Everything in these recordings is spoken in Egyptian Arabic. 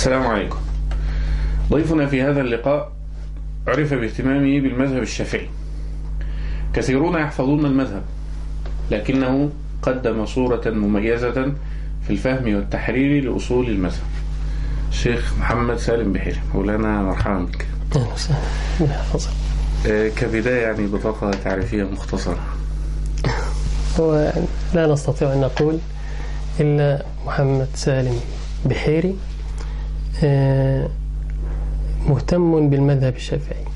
السلام عليكم ضيفنا في هذا اللقاء عرف باهتمامه بالمذهب الشافعي كثيرون يحفظون المذهب لكنه قدم صورة مميزة في الفهم والتحرير لأصول المذهب الشيخ محمد سالم بحيري مولانا مرحبا بك أهلا وسهلا يحفظك. آه، كبداية يعني بطاقة تعريفية مختصرة هو لا نستطيع أن نقول إلا محمد سالم بحيري آه، مهتم بالمذهب الشافعي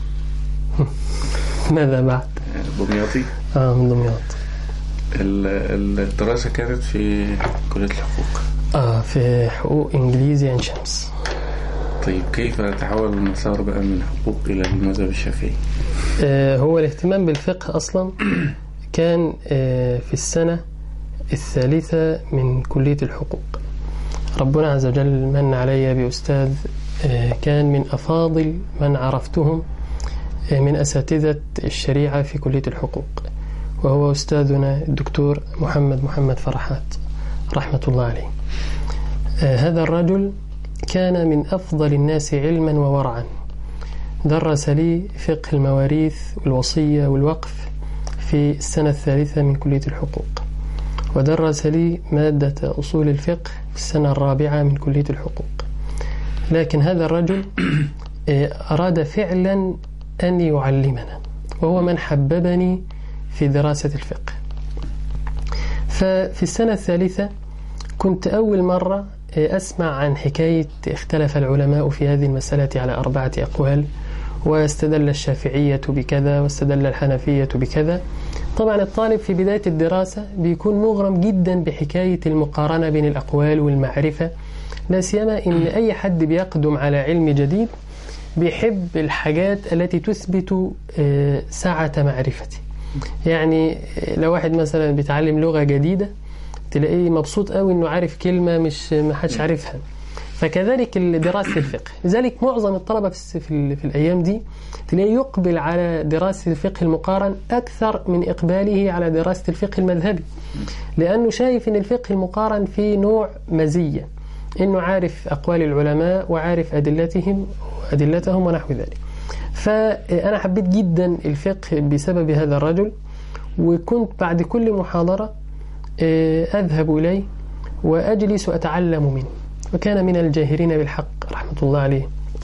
ماذا بعد؟ آه، دمياطي آه من دمياط ال- ال- الدراسة كانت في كلية الحقوق آه في حقوق إنجليزي عين شمس طيب كيف تحول المسار بقى من حقوق إلى المذهب الشافعي آه، هو الاهتمام بالفقه أصلا كان آه، في السنة الثالثة من كلية الحقوق ربنا عز وجل من علي بأستاذ آه، كان من أفاضل من عرفتهم آه، من أساتذة الشريعة في كلية الحقوق وهو أستاذنا الدكتور محمد محمد فرحات رحمة الله عليه آه، هذا الرجل كان من أفضل الناس علما وورعا درس لي فقه المواريث والوصية والوقف في السنة الثالثة من كلية الحقوق ودرس لي مادة أصول الفقه في السنة الرابعة من كلية الحقوق لكن هذا الرجل آه، أراد فعلا أن يعلمنا وهو من حببني في دراسة الفقه ففي السنة الثالثة كنت أول مرة آه، أسمع عن حكاية اختلف العلماء في هذه المسألة على أربعة أقوال واستدل الشافعية بكذا واستدل الحنفية بكذا طبعا الطالب في بداية الدراسة بيكون مغرم جدا بحكاية المقارنة بين الأقوال والمعرفة لا سيما إن أي حد بيقدم على علم جديد بيحب الحاجات التي تثبت آه، سعة معرفته يعني آه، لو واحد مثلا بيتعلم لغة جديدة تلاقيه مبسوط قوي انه عارف كلمة مش ما حدش عارفها فكذلك دراسة الفقه لذلك معظم الطلبة في, الس- في, ال- في الأيام دي تلاقيه يقبل على دراسة الفقه المقارن أكثر من إقباله على دراسة الفقه المذهبي لأنه شايف أن الفقه المقارن فيه نوع مزية أنه عارف أقوال العلماء وعارف أدلتهم أدلتهم ونحو ذلك فأنا حبيت جدا الفقه بسبب هذا الرجل وكنت بعد كل محاضرة آه، أذهب إليه وأجلس أتعلم منه وكان من الجاهرين بالحق رحمة الله عليه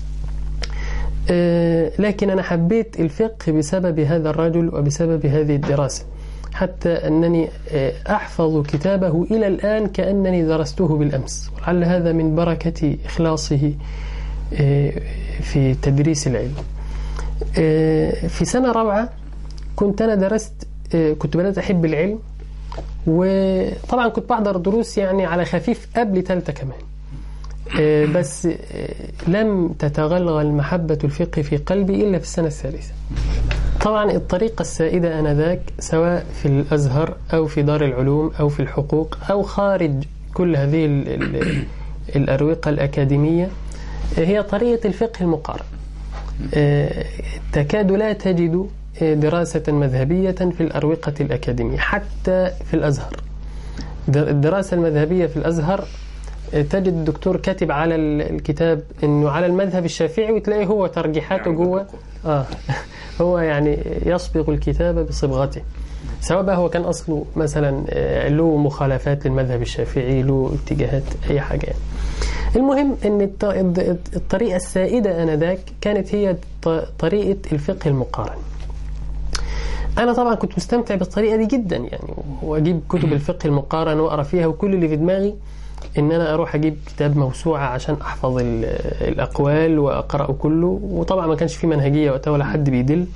آه، لكن أنا حبيت الفقه بسبب هذا الرجل وبسبب هذه الدراسة حتى أنني آه، أحفظ كتابه إلى الآن كأنني درسته بالأمس ولعل هذا من بركة إخلاصه آه، في تدريس العلم آه، في سنة رابعة كنت أنا درست آه، كنت بدأت أحب العلم وطبعا كنت بحضر دروس يعني على خفيف قبل ثالثة كمان آه، بس آه، لم تتغلغل محبة الفقه في قلبي إلا في السنة الثالثة طبعا الطريقة السائدة آنذاك سواء في الأزهر أو في دار العلوم أو في الحقوق أو خارج كل هذه ال ال الأروقة الأكاديمية آه، هي طريقة الفقه المقارن آه، تكاد لا تجد آه، دراسة مذهبية في الأروقة الأكاديمية حتى في الأزهر در- الدراسة المذهبية في الأزهر آه، تجد الدكتور كاتب على ال- الكتاب انه على المذهب الشافعي وتلاقي هو ترجيحاته جوه اه هو يعني يصبغ الكتاب بصبغته سواء بقى هو كان اصله مثلا آه، له مخالفات للمذهب الشافعي له اتجاهات اي حاجه يعني. المهم ان الط- الط- الطريقه السائده انذاك كانت هي ط- طريقه الفقه المقارن انا طبعا كنت مستمتع بالطريقه دي جدا يعني واجيب كتب الفقه المقارن واقرا فيها وكل اللي في دماغي ان انا اروح اجيب كتاب موسوعه عشان احفظ ال- الاقوال واقراه كله وطبعا ما كانش في منهجيه وقتها ولا حد بيدل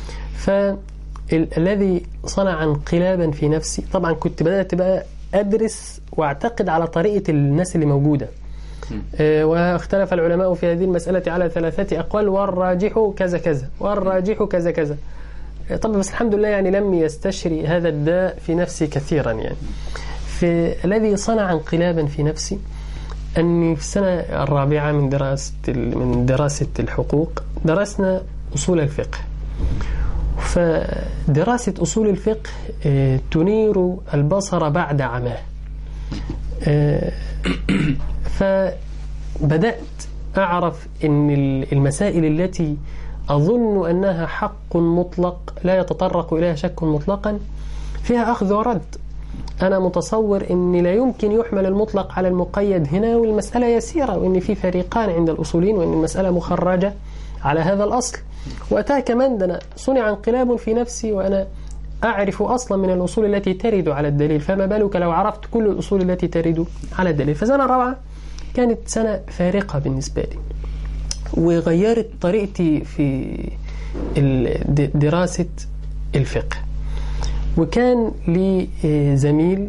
فالذي صنع انقلابا في نفسي طبعا كنت بدات بقى ادرس واعتقد على طريقه الناس اللي موجوده آه، واختلف العلماء في هذه المسألة على ثلاثة أقوال والراجح كذا كذا والراجح كذا كذا آه، طبعا بس الحمد لله يعني لم يستشري هذا الداء في نفسي كثيرا يعني في الذي صنع انقلابا في نفسي أني في السنة الرابعة من دراسة ال- من دراسة الحقوق درسنا أصول الفقه فدراسة أصول الفقه آه، تنير البصر بعد عماه آه، ف بدأت أعرف أن المسائل التي أظن أنها حق مطلق لا يتطرق إليها شك مطلقا فيها أخذ ورد أنا متصور أن لا يمكن يحمل المطلق على المقيد هنا والمسألة يسيرة وأن في فريقان عند الأصولين وأن المسألة مخرجة على هذا الأصل وأتاه كمان دنا صنع انقلاب في نفسي وأنا أعرف أصلا من الأصول التي ترد على الدليل فما بالك لو عرفت كل الأصول التي ترد على الدليل فسنة الرابعة كانت سنة فارقة بالنسبة لي وغيرت طريقتي في دراسة الفقه وكان لي زميل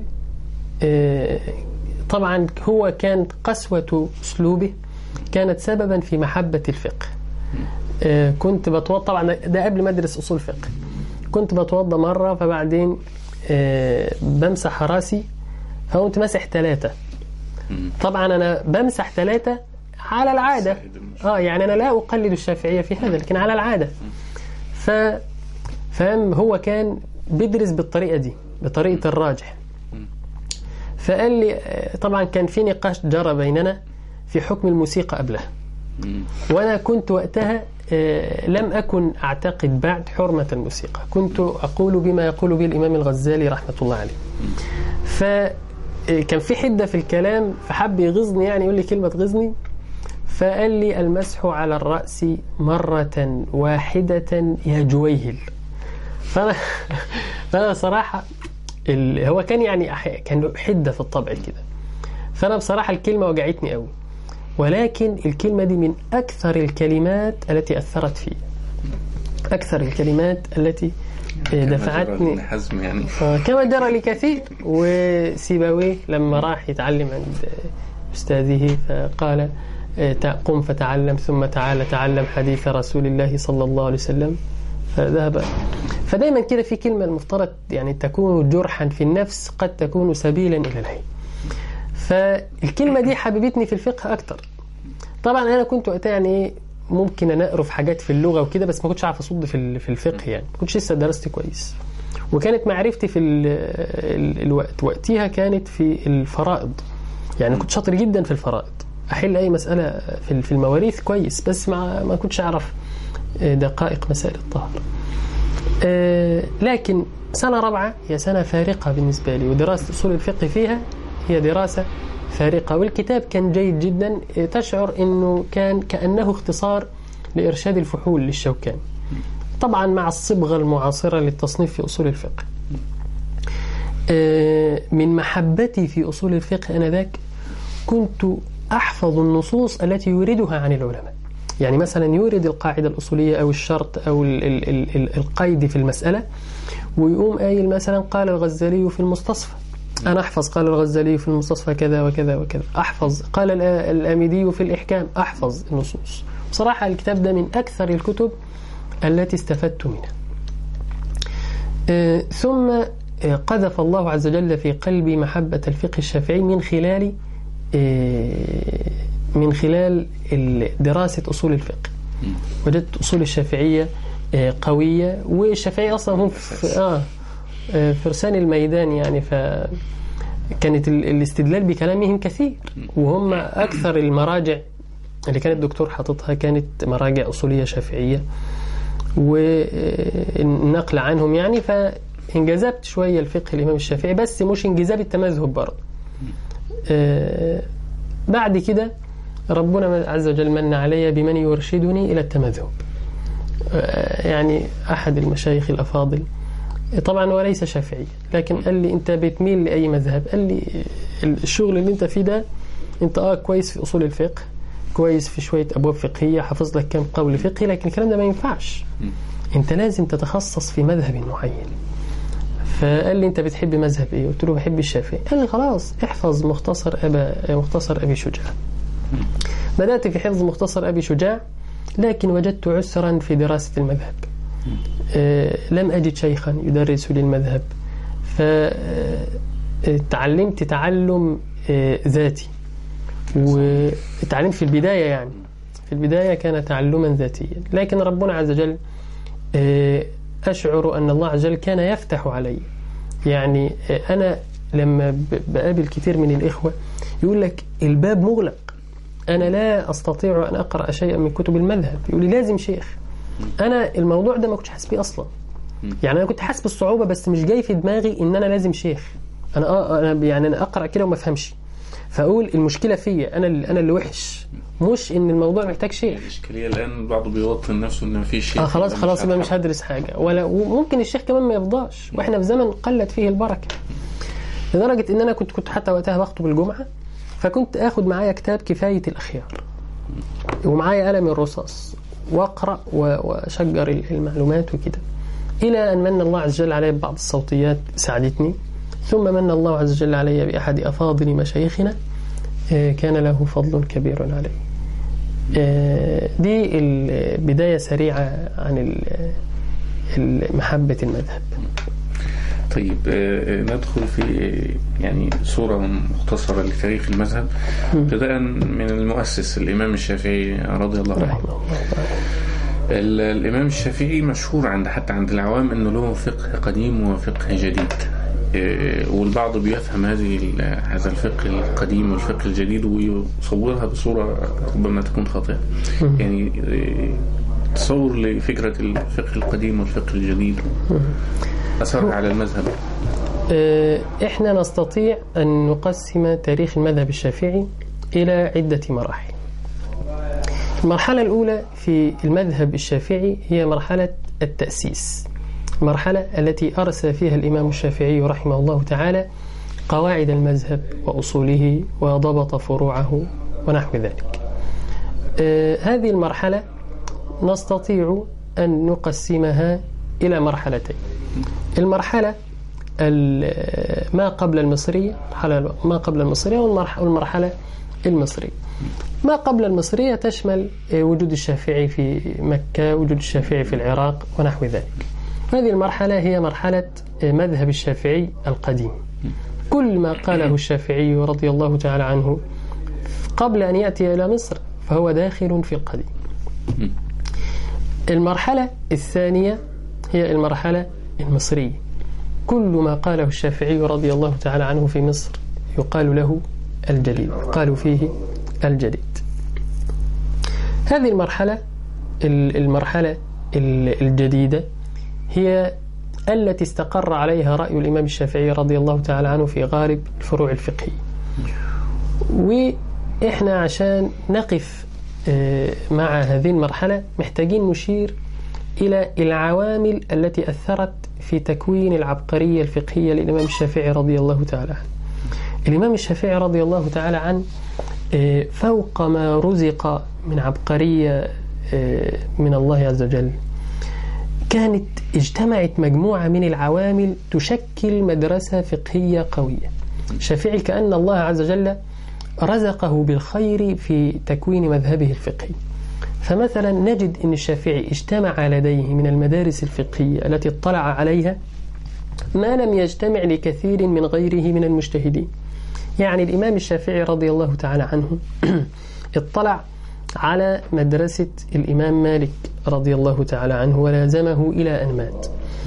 طبعا هو كانت قسوة أسلوبه كانت سببا في محبة الفقه كنت بتوضى طبعا ده قبل ما أدرس أصول فقه كنت بتوضى مرة فبعدين بمسح راسي فقمت ماسح ثلاثة طبعا أنا بمسح ثلاثة على العادة اه يعني أنا لا أقلد الشافعية في هذا لكن على العادة ف فهم هو كان بيدرس بالطريقة دي بطريقة الراجح فقال لي طبعا كان في نقاش جرى بيننا في حكم الموسيقى قبلها وأنا كنت وقتها لم أكن أعتقد بعد حرمة الموسيقى كنت أقول بما يقول به الإمام الغزالي رحمة الله عليه فكان في حدة في الكلام فحب يغزني يعني يقول لي كلمة تغزني فقال لي المسح على الرأس مرة واحدة يا جويهل فأنا, فأنا صراحة هو كان يعني كان حدة في الطبع كده فأنا بصراحة الكلمة وجعتني قوي ولكن الكلمة دي من أكثر الكلمات التي أثرت في أكثر الكلمات التي دفعتني حزم يعني كما جرى لكثير وسيبويه لما راح يتعلم عند أستاذه فقال قم فتعلم ثم تعال تعلم حديث رسول الله صلى الله عليه وسلم فذهب فدايما كده في كلمة المفترض يعني تكون جرحا في النفس قد تكون سبيلا إلى العلم فالكلمة دي حببتني في الفقه أكتر طبعا أنا كنت وقتها يعني إيه ممكن أنا أقرف حاجات في اللغة وكده بس ما كنتش عارف أصد في في الفقه يعني ما كنتش لسه درست كويس وكانت معرفتي في ال ال الوقت وقتها كانت في الفرائض يعني كنت شاطر جدا في الفرائض أحل أي مسألة في في المواريث كويس بس ما ما كنتش أعرف دقائق مسائل الطهارة لكن سنة رابعة هي سنة فارقة بالنسبة لي ودراسة أصول الفقه فيها هي دراسة فارقة والكتاب كان جيد جدا تشعر أنه كان كأنه اختصار لإرشاد الفحول للشوكاني طبعا مع الصبغة المعاصرة للتصنيف في أصول الفقه من محبتي في أصول الفقه أنذاك كنت أحفظ النصوص التي يوردها عن العلماء يعني مثلا يورد القاعدة الأصولية أو الشرط أو ال ال ال القيد في المسألة ويقوم قايل مثلا قال الغزالي في المستصفى أنا أحفظ قال الغزالي في المستصفى كذا وكذا وكذا أحفظ قال الآمدي في الإحكام أحفظ النصوص بصراحة الكتاب ده من أكثر الكتب التي استفدت منها آه ثم آه قذف الله عز وجل في قلبي محبة الفقه الشافعي من خلال آه من خلال دراسة أصول الفقه وجدت أصول الشافعية قوية والشافعية أصلا هم في آه فرسان الميدان يعني فكانت الاستدلال بكلامهم كثير وهم أكثر المراجع اللي كان الدكتور حاططها كانت مراجع أصولية شافعية والنقل عنهم يعني فانجذبت شوية الفقه الإمام الشافعي بس مش انجذاب التمذهب برضه بعد كده ربنا عز وجل من علي بمن يرشدني إلى التمذهب يعني أحد المشايخ الأفاضل طبعا وليس شافعي لكن قال لي أنت بتميل لأي مذهب قال لي الشغل اللي أنت فيه ده أنت آه كويس في أصول الفقه كويس في شوية أبواب فقهية حافظ لك كم قول فقهي لكن الكلام ده ما ينفعش أنت لازم تتخصص في مذهب معين فقال لي أنت بتحب مذهب إيه؟ قلت له بحب الشافعي قال لي خلاص احفظ مختصر أبا مختصر أبي شجاع بدأت في حفظ مختصر أبي شجاع لكن وجدت عسرا في دراسة المذهب أه لم أجد شيخا يدرس لي المذهب فتعلمت تعلم أه ذاتي وتعلمت في البداية يعني في البداية كان تعلما ذاتيا لكن ربنا عز وجل أه أشعر أن الله عز وجل كان يفتح علي يعني أنا لما بقابل كثير من الإخوة يقول لك الباب مغلق أنا لا أستطيع أن أقرأ شيئا من كتب المذهب يقول لي لازم شيخ أنا الموضوع ده ما كنتش حاسس بيه أصلا يعني أنا كنت حاسس بالصعوبة بس مش جاي في دماغي إن أنا لازم شيخ أنا آه أنا يعني أنا أقرأ كده وما أفهمش فأقول المشكلة فيا أنا اللي أنا اللي وحش مش إن الموضوع محتاج شيخ الإشكالية الآن البعض بيوطن نفسه إن مفيش شيء اه خلاص خلاص يبقى مش هدرس حاجه ولا وممكن الشيخ كمان ما يفضاش واحنا في زمن قلت فيه البركه لدرجه ان انا كنت كنت حتى وقتها بخطب الجمعه فكنت اخد معايا كتاب كفايه الاخيار ومعايا قلم الرصاص واقرا و- واشجر ال- المعلومات وكده الى ان من الله عز وجل علي ببعض الصوتيات ساعدتني ثم من الله عز وجل علي باحد افاضل مشايخنا آه، كان له فضل كبير علي آه، دي البداية سريعة عن ال- ال- محبة المذهب طيب آه، ندخل في آه، يعني صورة مختصرة لتاريخ المذهب ابتداء من المؤسس الإمام الشافعي رضي الله عنه رحمه الله تعالى. ال- الإمام الشافعي مشهور عند حتى عند العوام أنه له فقه قديم وفقه جديد آه، والبعض بيفهم هذه ال- هذا الفقه القديم والفقه الجديد ويصورها بصورة ربما تكون خاطئة يعني آه، تصور لفكرة الفقه القديم والفقه الجديد أثرها على المذهب آه، احنا نستطيع أن نقسم تاريخ المذهب الشافعي إلى عدة مراحل المرحلة الأولى في المذهب الشافعي هي مرحلة التأسيس المرحلة التي أرسى فيها الإمام الشافعي رحمه الله تعالى قواعد المذهب وأصوله وضبط فروعه ونحو ذلك آه، هذه المرحلة نستطيع أن نقسمها إلى مرحلتين المرحلة ال- ما قبل المصرية المرحلة ما قبل المصرية والمرح- والمرحلة المصرية ما قبل المصرية تشمل آه، وجود الشافعي في مكة وجود الشافعي في العراق ونحو ذلك هذه المرحلة هي مرحلة آه، مذهب الشافعي القديم كل ما قاله الشافعي رضي الله تعالى عنه قبل أن يأتي إلى مصر فهو داخل في القديم المرحلة الثانية هي المرحلة المصرية كل ما قاله الشافعي رضي الله تعالى عنه في مصر يقال له الجديد قالوا فيه الجديد هذه المرحلة ال- المرحلة ال- الجديدة هي التي استقر عليها رأي الإمام الشافعي رضي الله تعالى عنه في غالب الفروع الفقهية وإحنا عشان نقف آه، مع هذه المرحلة محتاجين نشير إلى العوامل التي أثرت في تكوين العبقرية الفقهية للإمام الشافعي رضي الله تعالى عنه الإمام الشافعي رضي الله تعالى عنه آه، فوق ما رزق من عبقرية آه، من الله عز وجل كانت اجتمعت مجموعة من العوامل تشكل مدرسة فقهية قوية الشافعي كأن الله عز وجل رزقه بالخير في تكوين مذهبه الفقهي فمثلا نجد أن الشافعي اجتمع لديه من المدارس الفقهية التي اطلع عليها ما لم يجتمع لكثير من غيره من المجتهدين يعني الإمام الشافعي رضي الله تعالى عنه اطلع على مدرسة الإمام مالك رضي الله تعالى عنه ولازمه إلى أن مات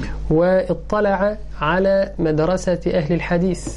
واطلع على مدرسة أهل الحديث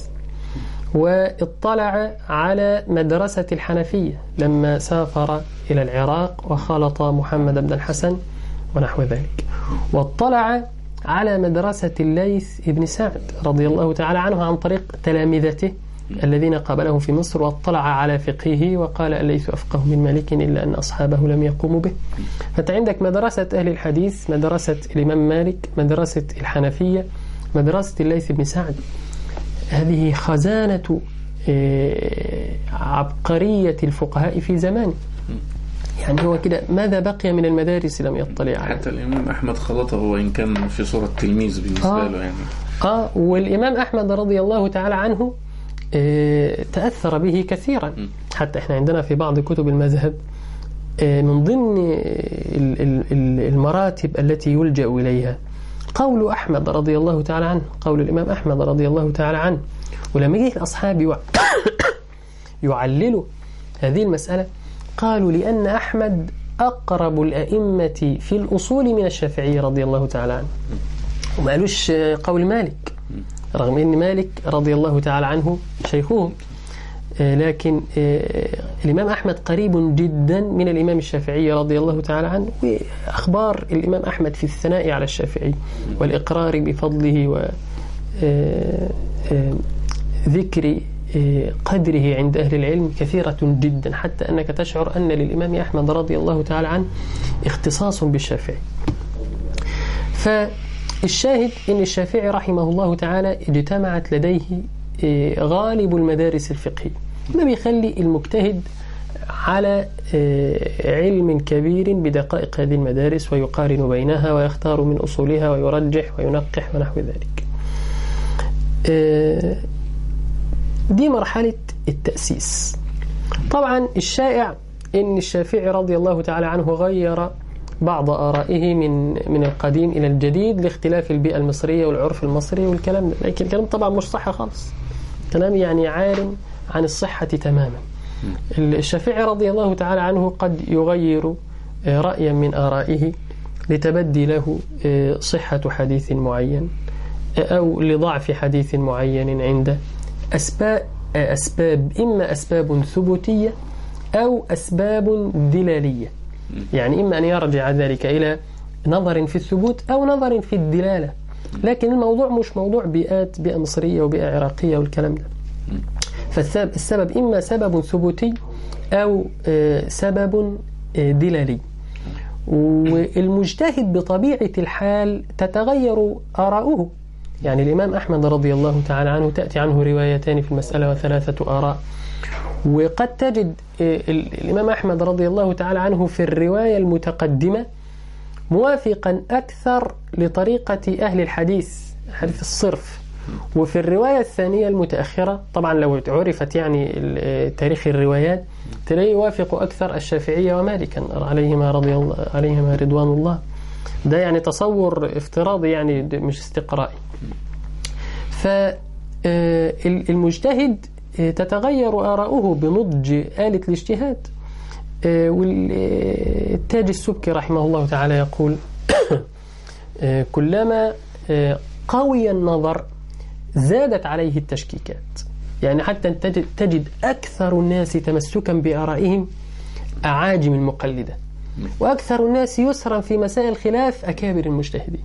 واطلع على مدرسة الحنفية لما سافر إلى العراق وخالط محمد بن الحسن ونحو ذلك واطلع على مدرسة الليث بن سعد رضي الله تعالى عنه عن طريق تلامذته الذين قابله في مصر واطلع على فقهه وقال الليث أفقه من مالك إلا أن أصحابه لم يقوموا به فأنت عندك مدرسة أهل الحديث مدرسة الإمام مالك مدرسة الحنفية مدرسة الليث بن سعد هذه خزانة آه، عبقرية الفقهاء في زمانه يعني هو كده ماذا بقي من المدارس لم يطلع عليه حتى الإمام أحمد خلطه وإن كان في صورة تلميذ بالنسبة آه. له يعني آه والإمام أحمد رضي الله تعالى عنه آه، تأثر به كثيرا حتى إحنا عندنا في بعض كتب المذهب آه، من ضمن ال- ال- ال- المراتب التي يلجأ إليها قول أحمد رضي الله تعالى عنه قول الإمام أحمد رضي الله تعالى عنه ولما جه الأصحاب يع- يعللوا هذه المسألة قالوا لأن أحمد أقرب الأئمة في الأصول من الشافعي رضي الله تعالى عنه وما قالوش قول مالك رغم أن مالك رضي الله تعالى عنه شيخهم آه، لكن آه، الإمام أحمد قريب جدا من الإمام الشافعي رضي الله تعالى عنه وأخبار الإمام أحمد في الثناء على الشافعي والإقرار بفضله و آه، آه، ذكر آه، قدره عند أهل العلم كثيرة جدا حتى أنك تشعر أن للإمام أحمد رضي الله تعالى عنه اختصاص بالشافعي فالشاهد أن الشافعي رحمه الله تعالى اجتمعت لديه آه، غالب المدارس الفقهية ما بيخلي المجتهد على آه، علم كبير بدقائق هذه المدارس ويقارن بينها ويختار من أصولها ويرجح وينقح ونحو ذلك آه، دي مرحلة التأسيس طبعا الشائع أن الشافعي رضي الله تعالى عنه غير بعض آرائه من من القديم إلى الجديد لاختلاف البيئة المصرية والعرف المصري والكلام ده لكن الكلام طبعا مش صح خالص كلام يعني عال عن الصحة تماما الشافعي رضي الله تعالى عنه قد يغير آه، رأيا من آرائه لتبدي له آه، صحة حديث معين آه، أو لضعف حديث معين عنده أسباب أسباب إما أسباب ثبوتية أو أسباب دلالية يعني إما أن يرجع ذلك إلى نظر في الثبوت أو نظر في الدلالة لكن الموضوع مش موضوع بيئات بيئة مصرية وبيئة عراقية والكلام ده فالسبب السبب إما سبب ثبوتي أو آه، سبب آه، دلالي والمجتهد بطبيعة الحال تتغير آراؤه يعني الإمام أحمد رضي الله تعالى عنه تأتي عنه روايتان في المسألة وثلاثة آراء وقد تجد آه، ال- الإمام أحمد رضي الله تعالى عنه في الرواية المتقدمة موافقا أكثر لطريقة أهل الحديث حديث الصرف وفي الرواية الثانية المتأخرة طبعا لو عرفت يعني ال- تاريخ الروايات تلاقي يوافق أكثر الشافعية ومالكا عليهما رضي الله عليهما رضوان الله ده يعني تصور افتراضي يعني د- مش استقرائي فالمجتهد تتغير آراؤه بنضج آلة الاجتهاد آه، والتاج السبكي رحمه الله تعالى يقول آه، كلما آه، قوي النظر زادت عليه التشكيكات يعني حتى تجد, تجد أكثر الناس تمسكا بآرائهم أعاجم المقلدة وأكثر الناس يسرا في مسائل خلاف أكابر المجتهدين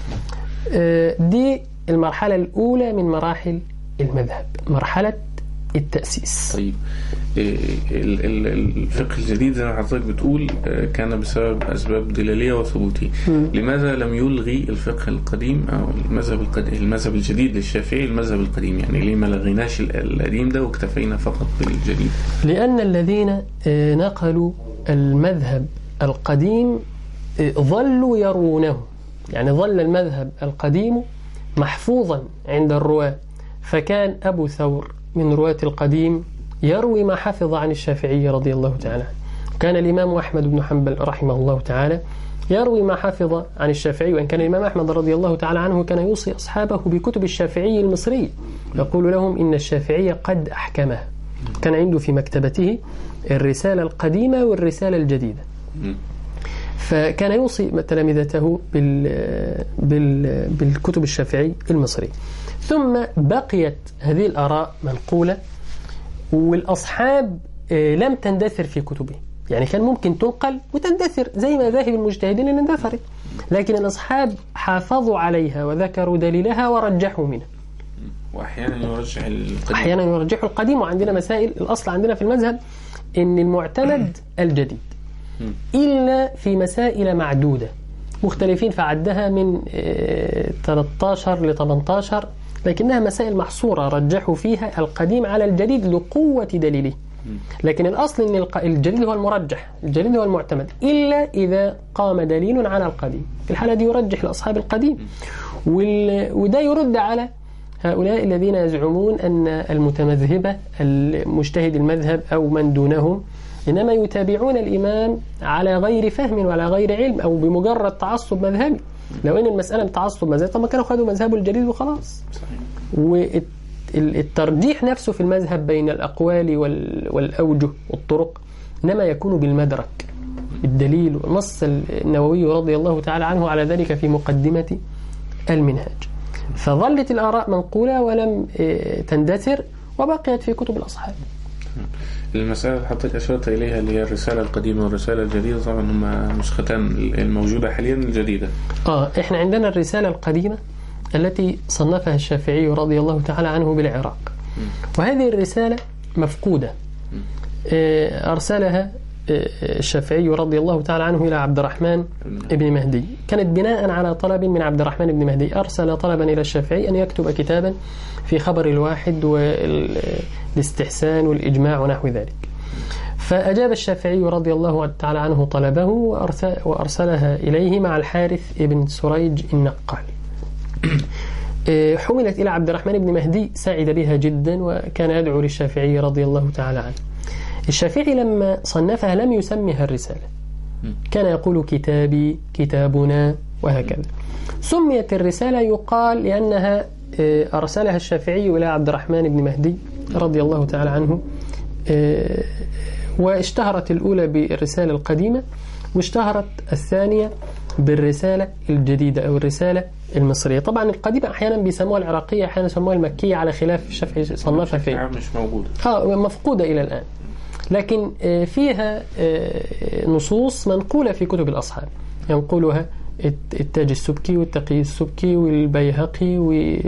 آه، دي المرحلة الأولى من مراحل المذهب مرحلة التأسيس طيب إيه، ال- ال- الفقه الجديد زي ما حضرتك بتقول آه، كان بسبب أسباب دلالية وثبوتية لماذا لم يلغي الفقه القديم أو المذهب القديم المذهب الجديد للشافعي المذهب القديم يعني ليه ما لغيناش ال- القديم ده واكتفينا فقط بالجديد لأن الذين آه، نقلوا المذهب القديم آه، ظلوا يروونه يعني ظل المذهب القديم محفوظا عند الرواة فكان أبو ثور من رواة القديم يروي ما حفظ عن الشافعي رضي الله تعالى عنه كان الإمام أحمد بن حنبل رحمه الله تعالى يروي ما حفظ عن الشافعي وإن كان الإمام أحمد رضي الله تعالى عنه كان يوصي أصحابه بكتب الشافعي المصري يقول لهم إن الشافعي قد أحكمه كان عنده في مكتبته الرسالة القديمة والرسالة الجديدة مم. فكان يوصي تلامذته بال بال بالكتب الشافعي المصري ثم بقيت هذه الآراء منقولة والأصحاب آه، لم تندثر في كتبه يعني كان ممكن تنقل وتندثر زي مذاهب المجتهدين اللي اندثرت لكن الأصحاب حافظوا عليها وذكروا دليلها ورجحوا منها وأحيانا يرجح القديم أحيانا يرجحوا القديم وعندنا مسائل الأصل عندنا في المذهب إن المعتمد الجديد مم. إلا في مسائل معدودة مختلفين في عدها من آه، 13 ل 18 لكنها مسائل محصورة رجحوا فيها القديم على الجديد لقوة دليله لكن الأصل أن الق- الجديد هو المرجح الجديد هو المعتمد إلا إذا قام دليل على القديم في الحالة دي يرجح لأصحاب القديم وال... وده يرد على هؤلاء الذين يزعمون أن المتمذهبة المجتهد المذهب أو من دونهم إنما يتابعون الإمام على غير فهم وعلى غير علم أو بمجرد تعصب مذهبي لو إن المسألة تعصب مذهبي طب ما كانوا خدوا مذهبه الجديد وخلاص صحيح. والترجيح نفسه في المذهب بين الأقوال وال- والأوجه والطرق إنما يكون بالمدرك الدليل ونص النووي رضي الله تعالى عنه على ذلك في مقدمة المنهاج فظلت الآراء منقولة ولم آه، تندثر وبقيت في كتب الأصحاب المسألة اللي حضرتك أشرت إليها اللي هي الرسالة القديمة والرسالة الجديدة طبعا هما نسختان الموجودة حاليا الجديدة آه إحنا عندنا الرسالة القديمة التي صنفها الشافعي رضي الله تعالى عنه بالعراق وهذه الرسالة مفقودة آه، أرسلها آه، الشافعي رضي الله تعالى عنه إلى عبد الرحمن بن مهدي كانت بناء على طلب من عبد الرحمن بن مهدي أرسل طلبا إلى الشافعي أن يكتب كتابا في خبر الواحد والاستحسان والإجماع ونحو ذلك فأجاب الشافعي رضي الله تعالى عنه طلبه وأرسل- وأرسلها إليه مع الحارث بن سريج النقال آه، حملت إلى عبد الرحمن بن مهدي سعد بها جدا وكان يدعو للشافعي رضي الله تعالى عنه الشافعي لما صنفها لم يسمها الرسالة كان يقول كتابي كتابنا وهكذا سميت الرسالة يقال لأنها آه، أرسلها الشافعي إلى عبد الرحمن بن مهدي رضي الله تعالى عنه آه، واشتهرت الأولى بالرسالة القديمة واشتهرت الثانية بالرسالة الجديدة أو الرسالة المصرية طبعا القديمة أحيانا بيسموها العراقية أحيانا يسموها المكية على خلاف الشافعي صنفها فين نعم مش موجودة آه مفقودة إلى الآن لكن آه، فيها آه، نصوص منقولة في كتب الأصحاب ينقلها الت- التاج السبكي والتقي السبكي والبيهقي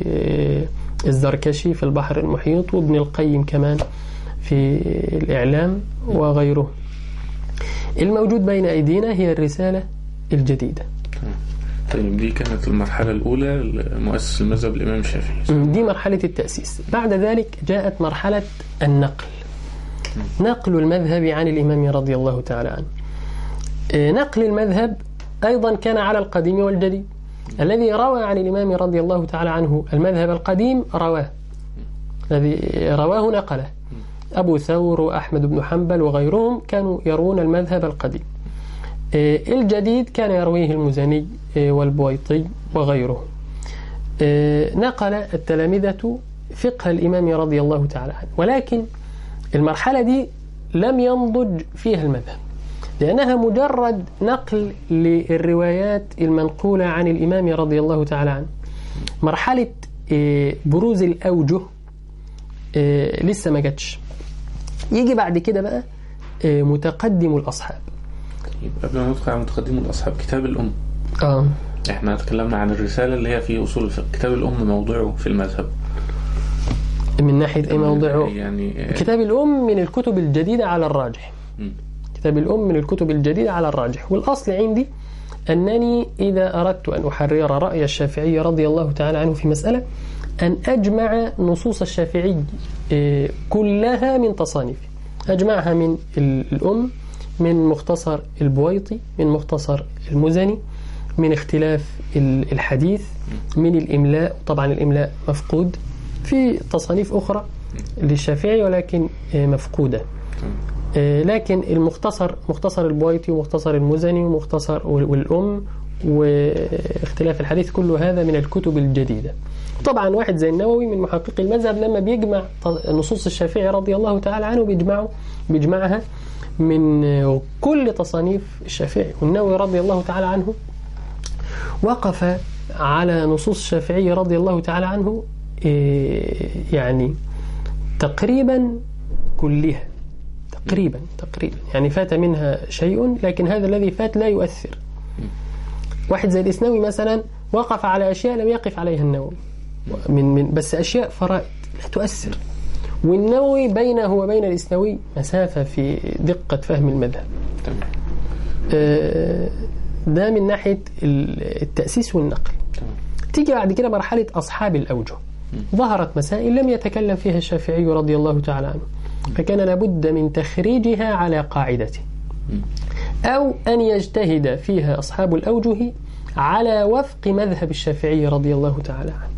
والزركشي في البحر المحيط وابن القيم كمان في الإعلام وغيره الموجود بين أيدينا هي الرسالة الجديدة طيب دي كانت المرحلة الأولى لمؤسس المذهب الإمام الشافعي دي مرحلة التأسيس بعد ذلك جاءت مرحلة النقل نقل المذهب عن الإمام رضي الله تعالى عنه آه، نقل المذهب أيضا كان على القديم والجديد الذي روى عن الإمام رضي الله تعالى عنه المذهب القديم رواه الذي رواه نقله أبو ثور وأحمد بن حنبل وغيرهم كانوا يروون المذهب القديم آه، الجديد كان يرويه المزني آه، والبويطي وغيرهم آه، نقل التلامذة فقه الإمام رضي الله تعالى عنه ولكن المرحلة دي لم ينضج فيها المذهب لأنها مجرد نقل للروايات المنقولة عن الإمام رضي الله تعالى عنه مرحلة آه، بروز الأوجه آه، لسه ما جاتش يجي بعد كده بقى آه، متقدم الأصحاب طيب قبل ما ندخل على متقدم الأصحاب كتاب الأم آه. احنا تكلمنا عن الرسالة اللي هي في أصول الفقه كتاب الأم موضوعه في المذهب من ناحية أي موضعه يعني آه، كتاب الأم من الكتب الجديدة على الراجح مم. كتاب الأم من الكتب الجديدة على الراجح والأصل عندي أنني إذا أردت أن أحرر رأي الشافعي رضي الله تعالى عنه في مسألة أن أجمع نصوص الشافعي آه، كلها من تصانيفه أجمعها من ال- الأم من مختصر البويطي من مختصر المزني من اختلاف ال- الحديث من الإملاء طبعا الإملاء مفقود في تصانيف أخرى للشافعي ولكن آه، مفقودة آه، لكن المختصر مختصر البويطي ومختصر المزني ومختصر وال- والأم واختلاف الحديث كل هذا من الكتب الجديدة طبعا واحد زي النووي من محققي المذهب لما بيجمع ط- نصوص الشافعي رضي الله تعالى عنه بيجمعه بيجمعها من آه، كل تصانيف الشافعي والنووي رضي الله تعالى عنه وقف على نصوص الشافعي رضي الله تعالى عنه آه، يعني تقريبا كلها تقريبا تقريبا يعني فات منها شيء لكن هذا الذي فات لا يؤثر واحد زي الإسنوي مثلا وقف على أشياء لم يقف عليها النووي من من بس أشياء فرائد لا تؤثر والنووي بينه وبين الإسنوي مسافة في دقة فهم المذهب تمام آه، ده من ناحية ال- التأسيس والنقل تمام تيجي بعد كده مرحلة أصحاب الأوجه ظهرت مسائل لم يتكلم فيها الشافعي رضي الله تعالى عنه فكان لابد من تخريجها على قاعدته أو أن يجتهد فيها أصحاب الأوجه على وفق مذهب الشافعي رضي الله تعالى عنه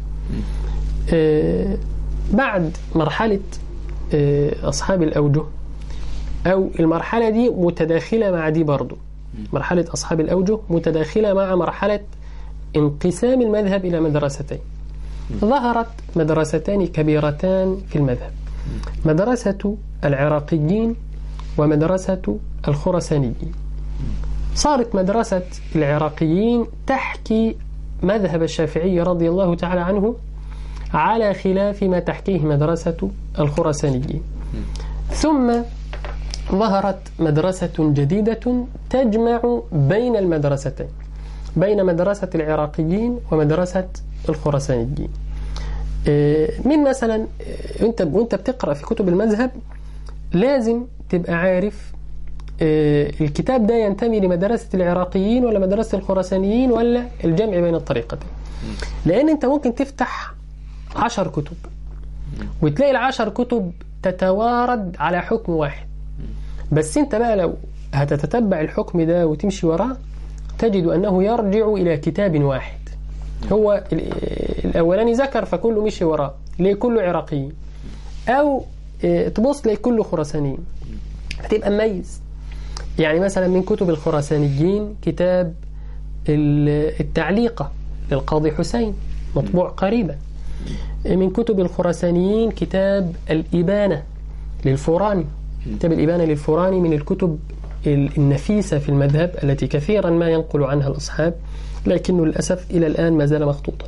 آه، بعد مرحلة آه، أصحاب الأوجه أو المرحلة دي متداخلة مع دي برضو مرحلة أصحاب الأوجه متداخلة مع مرحلة انقسام المذهب إلى مدرستين ظهرت مدرستان كبيرتان في المذهب مدرسة العراقيين ومدرسة الخرسانيين صارت مدرسة العراقيين تحكي مذهب الشافعي رضي الله تعالى عنه على خلاف ما تحكيه مدرسة الخرسانيين ثم ظهرت مدرسة جديدة تجمع بين المدرستين بين مدرسة العراقيين ومدرسة الخراسانيين آه، من مثلا آه، وانت وانت بتقرا في كتب المذهب لازم تبقى عارف آه، الكتاب ده ينتمي لمدرسة العراقيين ولا مدرسة الخراسانيين ولا الجمع بين الطريقتين لأن أنت ممكن تفتح عشر كتب وتلاقي العشر كتب تتوارد على حكم واحد بس أنت بقى لو هتتتبع الحكم ده وتمشي وراه تجد أنه يرجع إلى كتاب واحد هو ال- الأولاني ذكر فكله مشي وراه ليه كله عراقي أو آه، تبص تلاقي كله خراسانيين هتبقى مميز يعني مثلا من كتب الخراسانيين كتاب ال- التعليقة للقاضي حسين مطبوع قريبا من كتب الخراسانيين كتاب الإبانة للفوراني كتاب الإبانة للفوراني من الكتب ال- النفيسة في المذهب التي كثيرا ما ينقل عنها الأصحاب لكنه للأسف إلى الآن ما زال مخطوطا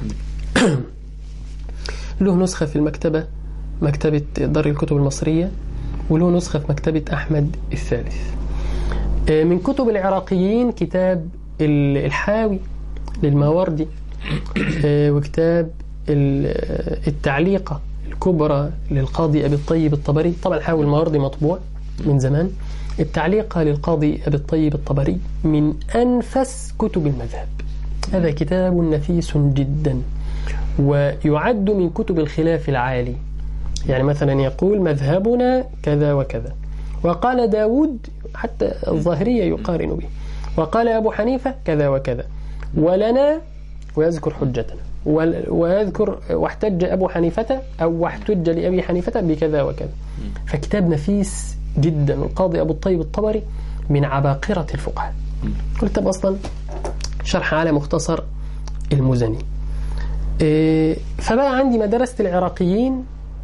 له نسخة في المكتبة مكتبة دار الكتب المصرية وله نسخة في مكتبة أحمد الثالث آه، من كتب العراقيين كتاب ال- الحاوي للماوردي آه، وكتاب ال- آه، التعليقة الكبرى للقاضي أبي الطيب الطبري طبعا الحاوي الماوردي مطبوع من زمان التعليقة للقاضي أبي الطيب الطبري من أنفس كتب المذهب هذا كتاب نفيس جدا ويعد من كتب الخلاف العالي يعني مثلا يقول مذهبنا كذا وكذا وقال داود حتى الظاهرية يقارن به وقال أبو حنيفة كذا وكذا ولنا ويذكر حجتنا وال- ويذكر واحتج أبو حنيفة أو واحتج لأبي حنيفة بكذا وكذا فكتاب نفيس جدا القاضي أبو الطيب الطبري من عباقرة الفقهاء الكتاب أصلا شرح على مختصر المزني إيه، فبقى عندي مدرسة العراقيين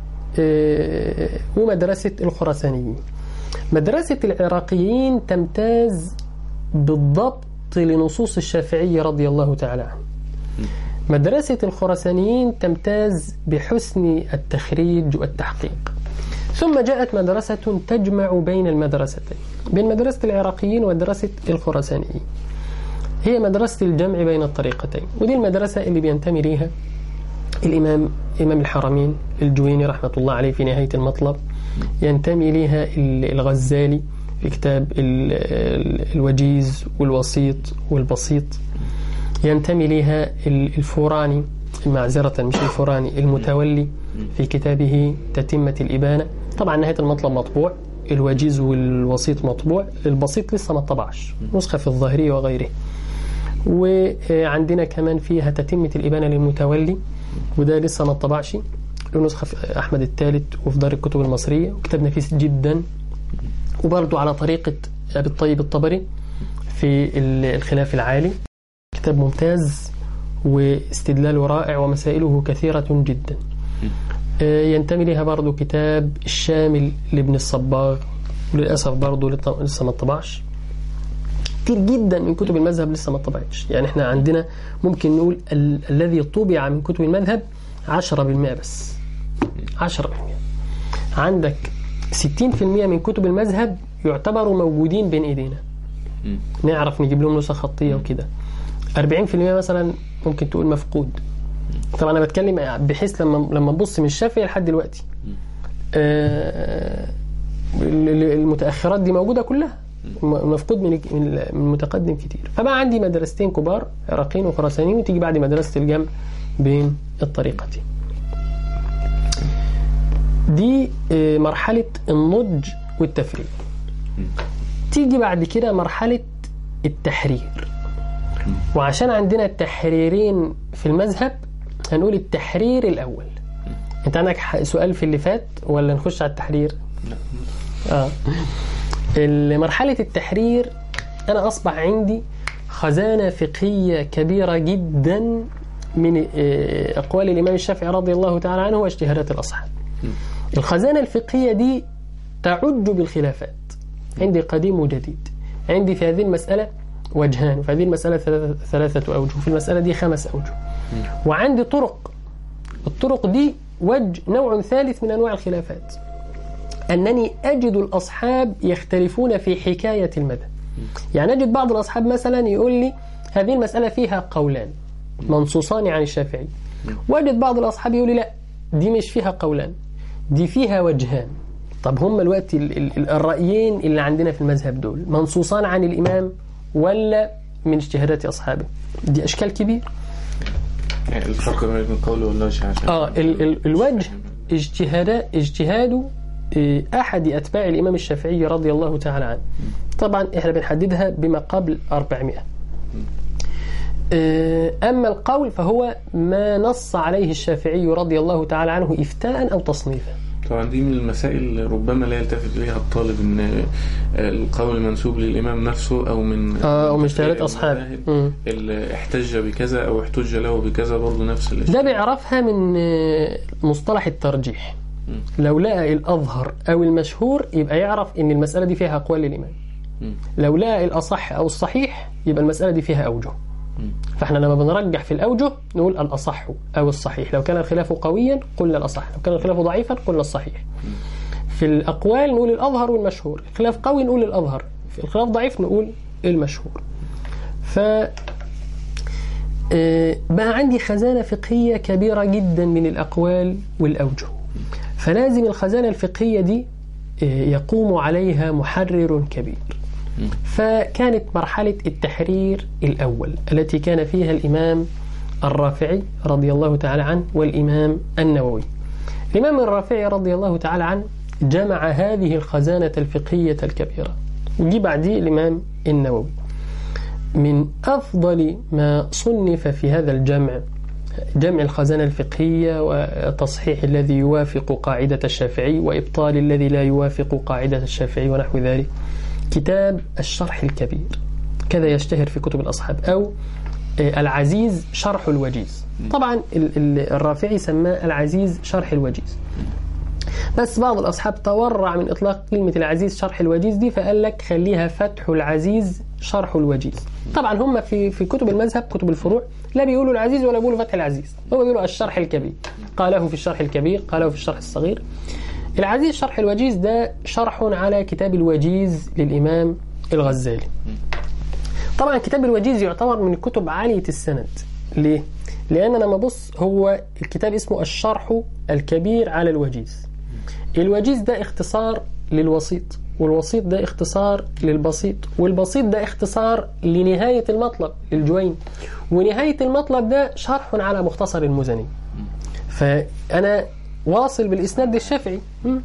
إيه، ومدرسة الخراسانيين مدرسة العراقيين تمتاز بالضبط لنصوص الشافعي رضي الله تعالى عنه مدرسة الخراسانيين تمتاز بحسن التخريج والتحقيق ثم جاءت مدرسة تجمع بين المدرستين بين مدرسة العراقيين ومدرسة الخراسانيين هي مدرسة الجمع بين الطريقتين ودي المدرسة اللي بينتمي ليها الإمام إمام الحرمين الجويني رحمة الله عليه في نهاية المطلب ينتمي ليها ال- الغزالي في كتاب ال- ال- الوجيز والوسيط والبسيط ينتمي لها ال- الفوراني معذرة مش الفوراني المتولي في كتابه تتمة الإبانة طبعا نهاية المطلب مطبوع الوجيز والوسيط مطبوع البسيط لسه ما طبعش نسخة في الظاهرية وغيره وعندنا كمان فيها تتمة الإبانة للمتولي وده لسه ما طبعش له نسخة في أحمد الثالث وفي دار الكتب المصرية وكتاب نفيس جدا وبرضه على طريقة أبي الطيب الطبري في ال- الخلاف العالي كتاب ممتاز واستدلاله رائع ومسائله كثيرة جدا آه، ينتمي لها برضه كتاب الشامل لابن الصباغ وللأسف برضه لط- لسه ما طبعش كتير جدا من كتب المذهب لسه ما طبعتش يعني احنا عندنا ممكن نقول ال- الذي طبع من كتب المذهب 10% بس 10% عندك 60% من كتب المذهب يعتبروا موجودين بين ايدينا مم. نعرف نجيب لهم نسخ خطيه وكده 40% مثلا ممكن تقول مفقود طبعا انا بتكلم بحيث لما لما نبص من الشافعي لحد دلوقتي آه، ال- ال- المتاخرات دي موجوده كلها م- مفقود من من من المتقدم كتير فبقى عندي مدرستين كبار عراقيين وخراسانيين وتيجي بعد مدرسه الجمع بين الطريقتين دي آه، مرحله النضج والتفريق تيجي بعد كده مرحله التحرير وعشان عندنا التحريرين في المذهب هنقول التحرير الأول أنت عندك ح- سؤال في اللي فات ولا نخش على التحرير؟ آه. مرحلة التحرير أنا أصبح عندي خزانة فقهية كبيرة جدا من آه، أقوال الإمام الشافعي رضي الله تعالى عنه واجتهادات الأصحاب الخزانة الفقهية دي تعج بالخلافات عندي قديم وجديد عندي في هذه المسألة وجهان وفي هذه المسألة ثلاثة, ثلاثة أوجه وفي المسألة دي خمس أوجه وعندي طرق الطرق دي وجه نوع ثالث من أنواع الخلافات أنني أجد الأصحاب يختلفون في حكاية المذهب يعني أجد بعض الأصحاب مثلا يقول لي هذه المسألة فيها قولان منصوصان عن الشافعي وأجد بعض الأصحاب يقول لي لا دي مش فيها قولان دي فيها وجهان طب هم الوقت ال- ال- الرأيين اللي عندنا في المذهب دول منصوصان عن الإمام ولا من اجتهادات أصحابه دي أشكال كبير يعني الفرق بين القول والوجه عشان آه ال ال الوجه اجتهاد اجتهاد آه، أحد أتباع الإمام الشافعي رضي الله تعالى عنه طبعا إحنا بنحددها بما قبل 400 آه، أما القول فهو ما نص عليه الشافعي رضي الله تعالى عنه إفتاء أو تصنيفا طبعا دي من المسائل ربما لا يلتفت اليها الطالب ان القول منسوب للامام نفسه او من آه، أو من اجتهادات المذاهب أصحابه. مم. اللي احتج بكذا او احتج له بكذا برضه نفس الاشياء ده بيعرفها من آه، مصطلح الترجيح لو لقى الأظهر أو المشهور يبقى يعرف إن المسألة دي فيها أقوال للإمام مم. لو لقى الأصح أو الصحيح يبقى المسألة دي فيها أوجه فاحنا لما بنرجح في الأوجه نقول الأصح أو الصحيح لو كان الخلاف قويا قلنا الأصح لو كان الخلاف ضعيفا قلنا الصحيح في الأقوال نقول الأظهر والمشهور الخلاف قوي نقول الأظهر في الخلاف ضعيف نقول المشهور ف آه، بقى عندي خزانة فقهية كبيرة جدا من الأقوال والأوجه فلازم الخزانة الفقهية دي آه، يقوم عليها محرر كبير فكانت مرحلة التحرير الأول التي كان فيها الإمام الرافعي رضي الله تعالى عنه والإمام النووي الإمام الرافعي رضي الله تعالى عنه جمع هذه الخزانة الفقهية الكبيرة وجي بعديه الإمام النووي من أفضل ما صنف في هذا الجمع جمع الخزانة الفقهية وتصحيح الذي يوافق قاعدة الشافعي وإبطال الذي لا يوافق قاعدة الشافعي ونحو ذلك كتاب الشرح الكبير كذا يشتهر في كتب الأصحاب أو آه، العزيز شرح الوجيز طبعا ال- ال- الرافعي سماه العزيز شرح الوجيز بس بعض الأصحاب تورع من إطلاق كلمة العزيز شرح الوجيز دي فقال لك خليها فتح العزيز شرح الوجيز طبعا هم في في كتب المذهب كتب الفروع لا بيقولوا العزيز ولا بيقولوا فتح العزيز هم بيقولوا الشرح الكبير قاله في الشرح الكبير قاله في الشرح الصغير العزيز شرح الوجيز ده شرح على كتاب الوجيز للإمام الغزالي طبعا كتاب الوجيز يعتبر من الكتب عالية السند ليه؟ لأن أنا لما أبص هو الكتاب اسمه الشرح الكبير على الوجيز الوجيز ده اختصار للوسيط والوسيط ده اختصار للبسيط والبسيط ده اختصار لنهاية المطلب للجوين ونهاية المطلب ده شرح على مختصر المزني فأنا واصل بالإسناد للشافعي مم.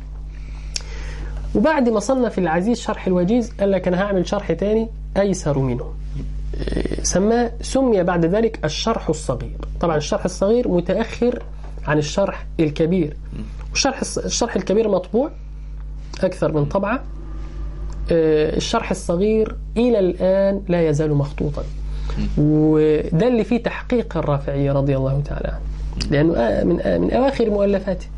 وبعد ما صنف العزيز شرح الوجيز قال لك أنا هعمل شرح تاني أيسر منه إيه، سماه سمي بعد ذلك الشرح الصغير طبعا الشرح الصغير متأخر عن الشرح الكبير والشرح الص- الشرح الكبير مطبوع أكثر من طبعة آه، الشرح الصغير إلى الآن لا يزال مخطوطا وده اللي فيه تحقيق الرافعي رضي الله تعالى عنه لأنه آه، من آه، من أواخر مؤلفاته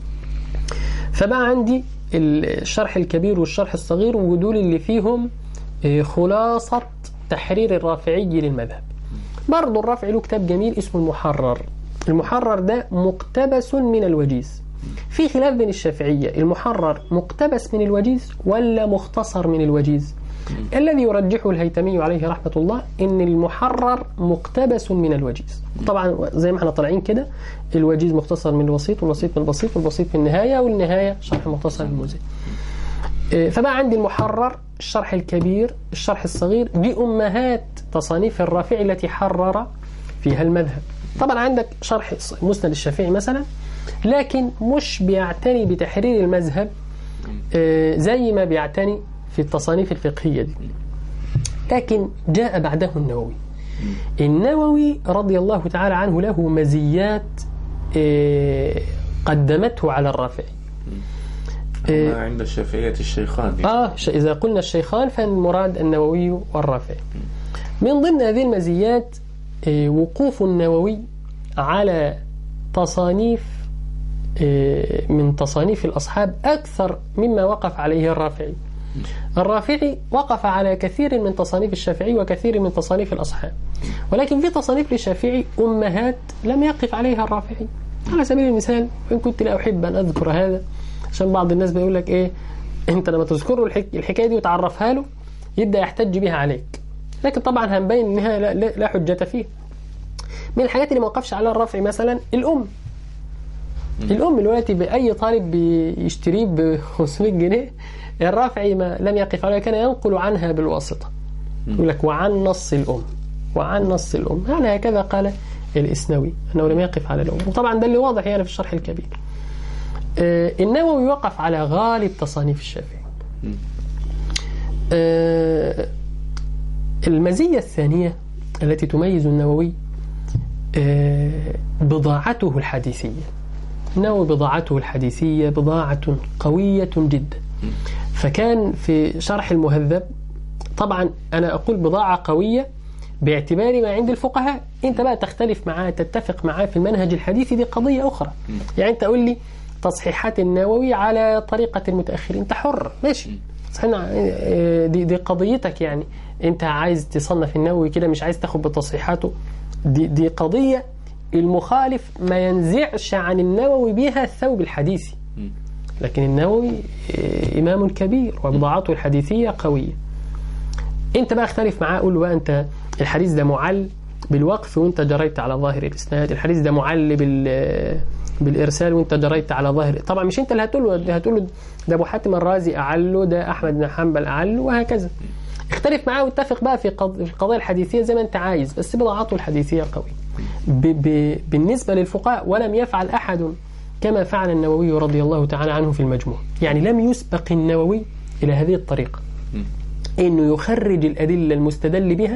فبقى عندي الشرح الكبير والشرح الصغير ودول اللي فيهم آه، خلاصة تحرير الرافعي للمذهب برضه الرافعي له كتاب جميل اسمه المحرر المحرر ده مقتبس من الوجيز في خلاف بين الشافعية المحرر مقتبس من الوجيز ولا مختصر من الوجيز الذي يرجحه الهيتمي عليه رحمة الله ان المحرر مقتبس من الوجيز طبعا زي ما احنا طالعين كده الوجيز مختصر من الوسيط والوسيط من البسيط والبسيط من النهاية والنهاية شرح مختصر من الموزي إيه، فبقى عندي المحرر الشرح الكبير الشرح الصغير دي أمهات تصانيف الرافعي التي حرر فيها المذهب طبعا عندك شرح مسند الشافعي مثلا لكن مش بيعتني بتحرير المذهب آه، زي ما بيعتني في التصانيف الفقهية دي لكن جاء بعده النووي النووي رضي الله تعالى عنه له مزيات آه، قدمته على الرافعي ما عند الشافعية الشيخان يعني. آه ش- إذا قلنا الشيخان فالمراد النووي والرافعي من ضمن هذه المزيات آه، وقوف النووي على تصانيف آه، من تصانيف الأصحاب أكثر مما وقف عليه الرافعي الرافعي وقف على كثير من تصانيف الشافعي وكثير من تصانيف الأصحاب ولكن في تصانيف للشافعي أمهات لم يقف عليها الرافعي على سبيل المثال إن كنت لا أحب أن أذكر هذا عشان بعض الناس بيقول لك ايه انت لما تذكر له الحك... الحكايه دي وتعرفها له يبدا يحتج بها عليك لكن طبعا هنبين انها لا, لا, لا حجه فيه من الحاجات اللي ما وقفش عليها الرفع مثلا الام الام دلوقتي باي طالب بيشتريه ب 500 جنيه الرافعي ما لم يقف عليها كان ينقل عنها بالواسطه يقول لك وعن نص الام وعن نص الام يعني هكذا قال الاسنوي انه لم يقف على الام وطبعا ده اللي واضح يعني في الشرح الكبير آه النووي وقف على غالب تصانيف الشافعي آه المزيه الثانيه التي تميز النووي آه بضاعته الحديثيه النووي بضاعته الحديثيه بضاعه قويه جدا فكان في شرح المهذب طبعا أنا أقول بضاعة قوية باعتبار ما عند الفقهاء أنت بقى تختلف معاه تتفق معاه في المنهج الحديثي دي قضية أخرى يعني أنت قول لي تصحيحات النووي على طريقة المتأخرين أنت حر ماشي دي, دي قضيتك يعني أنت عايز تصنف النووي كده مش عايز تاخد بتصحيحاته دي, دي قضية المخالف ما ينزعش عن النووي بها الثوب الحديثي لكن النووي إمام كبير وبضاعته الحديثية قوية انت بقى اختلف معاه قول له بقى انت الحديث ده معل بالوقف وانت جريت على ظاهر الاسناد الحديث ده معل بال بالارسال وانت جريت على ظاهر طبعا مش انت اللي هتقول له هتقول له ده ابو حاتم الرازي اعله ده احمد بن حنبل اعله وهكذا اختلف معاه واتفق بقى في القضايا الحديثيه زي ما انت عايز بس بضاعته الحديثيه قوي ب ب بالنسبه للفقهاء ولم يفعل احد كما فعل النووي رضي الله تعالى عنه في المجموع يعني لم يسبق النووي الى هذه الطريقه انه يخرج الادله المستدل بها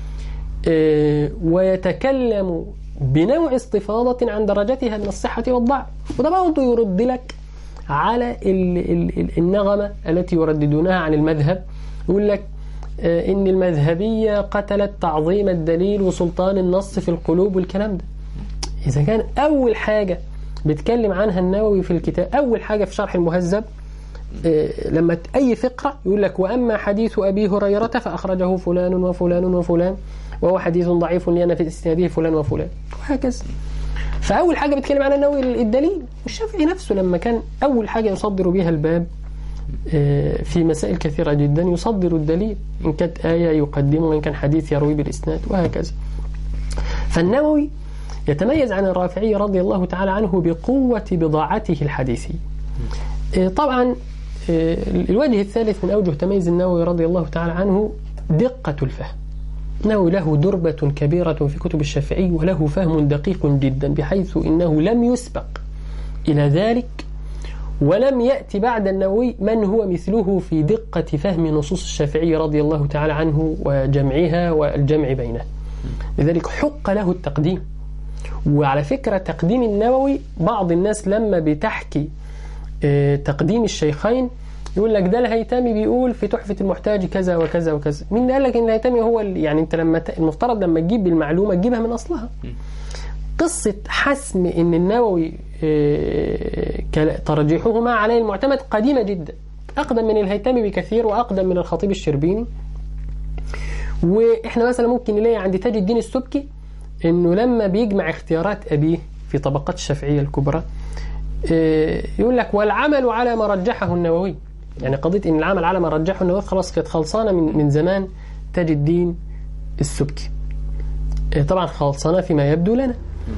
ويتكلم بنوع استفاضة عن درجتها من الصحة والضعف وده برضه يرد لك على النغمة التي يرددونها عن المذهب يقول لك إن المذهبية قتلت تعظيم الدليل وسلطان النص في القلوب والكلام ده إذا كان أول حاجة بيتكلم عنها النووي في الكتاب أول حاجة في شرح المهذب لما أي فقرة يقول لك وأما حديث أبي هريرة فأخرجه فلان وفلان وفلان وهو حديث ضعيف لأن في إسناده فلان وفلان وهكذا فأول حاجة بيتكلم عنها النووي الدليل والشافعي نفسه لما كان أول حاجة يصدر بها الباب في مسائل كثيرة جدا يصدر الدليل إن كانت آية يقدمه وإن كان حديث يروي بالإسناد وهكذا فالنووي يتميز عن الرافعي رضي الله تعالى عنه بقوة بضاعته الحديثية طبعا الوجه الثالث من أوجه تميز النووي رضي الله تعالى عنه دقة الفهم أنه له دربة كبيرة في كتب الشافعي وله فهم دقيق جدا بحيث إنه لم يسبق إلى ذلك ولم يأتي بعد النووي من هو مثله في دقة فهم نصوص الشافعي رضي الله تعالى عنه وجمعها والجمع بينها لذلك حق له التقديم وعلى فكرة تقديم النووي بعض الناس لما بتحكي تقديم الشيخين يقول لك ده الهيتمي بيقول في تحفة المحتاج كذا وكذا وكذا مين قال لك ان الهيتمي هو يعني انت لما ت... المفترض لما تجيب المعلومة تجيبها من أصلها قصة حسم ان النووي ترجيحهما عليه المعتمد قديمة جدا أقدم من الهيتمي بكثير وأقدم من الخطيب الشربيني وإحنا مثلا ممكن نلاقي عند تاج الدين السبكي إنه لما بيجمع اختيارات أبيه في طبقات الشافعية الكبرى يقول لك والعمل على ما رجحه النووي يعني قضية إن العمل على ما رجحه النووي خلاص كانت خلصانة من من زمان تاج الدين السبكي طبعا خلصانة فيما يبدو لنا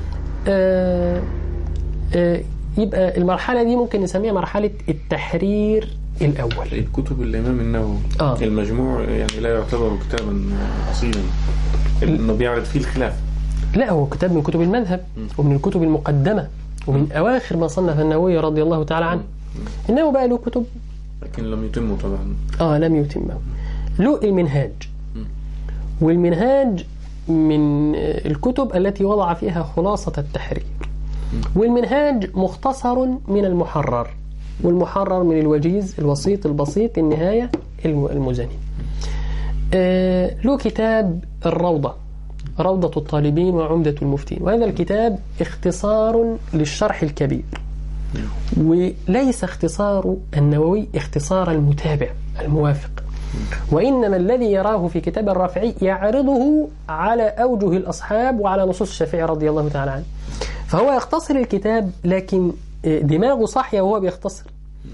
يبقى المرحلة دي ممكن نسميها مرحلة التحرير الأول كتب الإمام النووي آه. المجموع يعني لا يعتبر كتابا أصيلا إنه بيعرض فيه الخلاف لا هو كتاب من كتب المذهب ومن الكتب المقدمة ومن أواخر ما صنف النووي رضي الله تعالى عنه إنه بقى له كتب لكن لم يتموا طبعا آه لم يتمه له المنهاج والمنهاج من الكتب التي وضع فيها خلاصة التحرير والمنهاج مختصر من المحرر والمحرر من الوجيز الوسيط البسيط النهاية المزني آه له كتاب الروضة روضة الطالبين وعمدة المفتين وهذا الكتاب اختصار للشرح الكبير وليس اختصار النووي اختصار المتابع الموافق وإنما الذي يراه في كتاب الرافعي يعرضه على أوجه الأصحاب وعلى نصوص الشافعي رضي الله تعالى عنه فهو يختصر الكتاب لكن دماغه صاحية وهو بيختصر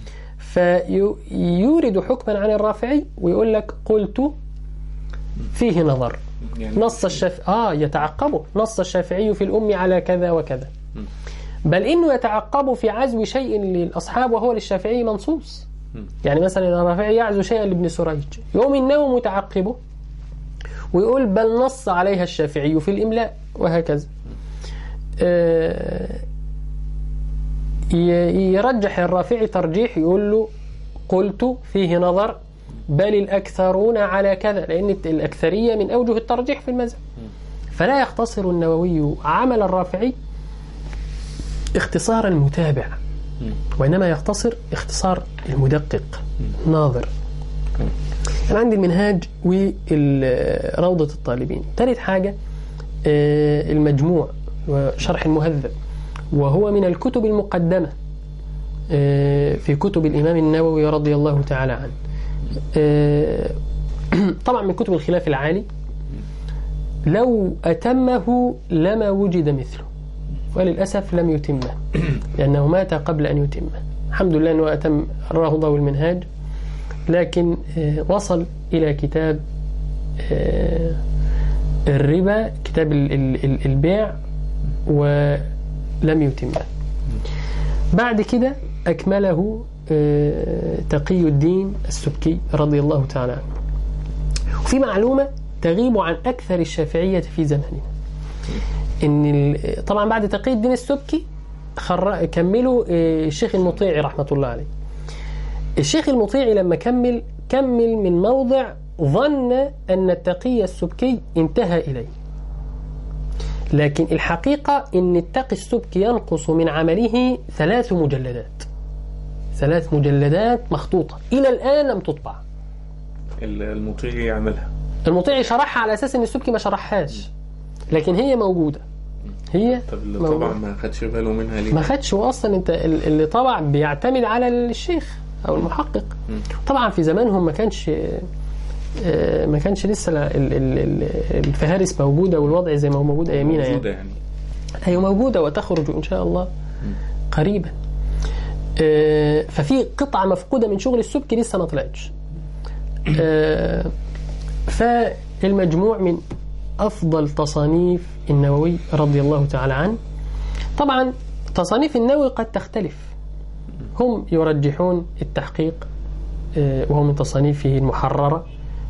فيورد حكما عن الرافعي ويقول لك قلت فيه نظر يعني نص الشافعي آه يتعقبه نص الشافعي في الأم على كذا وكذا بل إنه يتعقب في عزو شيء للأصحاب وهو للشافعي منصوص يعني مثلا الرافعي يعزو شيئا لابن سريج يوم النووي متعقبه ويقول بل نص عليها الشافعي في الإملاء وهكذا آه، ي- يرجح الرافعي ترجيح يقول له قلت فيه نظر بل الأكثرون على كذا لأن الأكثرية من أوجه الترجيح في المذهب فلا يختصر النووي عمل الرافعي اختصار المتابع وإنما يختصر اختصار المدقق ناظر أنا عندي المنهاج وروضة الطالبين ثالث حاجة آه، المجموع وشرح المهذب وهو من الكتب المقدمة آه، في كتب الإمام النووي رضي الله تعالى عنه آه، طبعا من كتب الخلاف العالي لو أتمه لما وجد مثله وللأسف لم يتمه لأنه مات قبل أن يتمه الحمد لله أنه أتم الروضة والمنهاج لكن آه، وصل إلى كتاب آه، الربا كتاب ال- ال- ال- البيع ولم يتمه بعد كده أكمله آه، تقي الدين السبكي رضي الله تعالى عنه وفي معلومة تغيب عن أكثر الشافعية في زماننا إن ال- طبعا بعد تقي الدين السبكي خر... كملوا آه، الشيخ المطيعي رحمة الله عليه الشيخ المطيعي لما كمل كمل من موضع ظن أن التقي السبكي انتهى إليه لكن الحقيقة أن التقي السبكي ينقص من عمله ثلاث مجلدات ثلاث مجلدات مخطوطة إلى الآن لم تطبع ال- المطيع يعملها المطيعي شرحها على أساس أن السبكي ما شرحهاش لكن هي موجودة هي طب اللي موجودة. طبعا ما خدش باله منها ليه؟ ما خدش هو اصلا انت ال- اللي طبع بيعتمد على الشيخ او المحقق طبعا في زمانهم ما كانش آه، ما كانش لسه ال- ال- ال- الفهارس موجوده والوضع زي ما هو موجود ايامينا يعني موجودة يعني هي موجوده وتخرج ان شاء الله قريبا آه، ففي قطعه مفقوده من شغل السبكي لسه ما طلعتش آه، فالمجموع من افضل تصانيف النووي رضي الله تعالى عنه طبعا تصانيف النووي قد تختلف هم يرجحون التحقيق آه، وهو من تصانيفه المحررة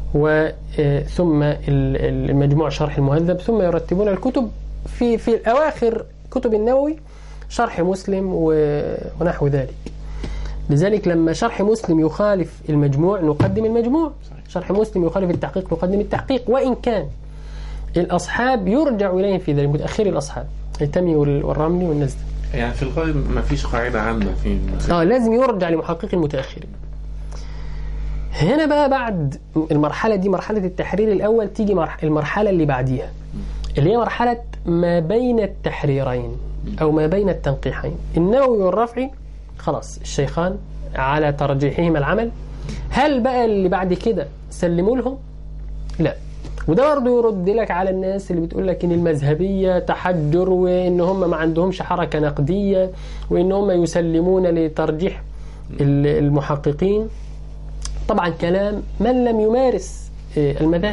وثم المجموع شرح المهذب ثم يرتبون الكتب في في الأواخر كتب النووي شرح مسلم و- ونحو ذلك لذلك لما شرح مسلم يخالف المجموع نقدم المجموع شرح مسلم يخالف التحقيق نقدم التحقيق وإن كان الأصحاب يرجع إليهم في ذلك متأخري الأصحاب التمي وال- والرملي والناس دي. يعني في الغالب ما فيش قاعدة عامة في المسائل. اه لازم يرجع لمحقق المتأخرين هنا بقى بعد المرحلة دي مرحلة التحرير الأول تيجي مرح- المرحلة اللي بعديها اللي هي مرحلة ما بين التحريرين أو ما بين التنقيحين النووي والرفعي خلاص الشيخان على ترجيحهما العمل هل بقى اللي بعد كده سلموا لهم لا وده برضه يرد لك على الناس اللي بتقول لك ان المذهبيه تحجر وان هم ما عندهمش حركه نقديه وان هم يسلمون لترجيح ال- المحققين طبعا كلام من لم يمارس آه، المذاهب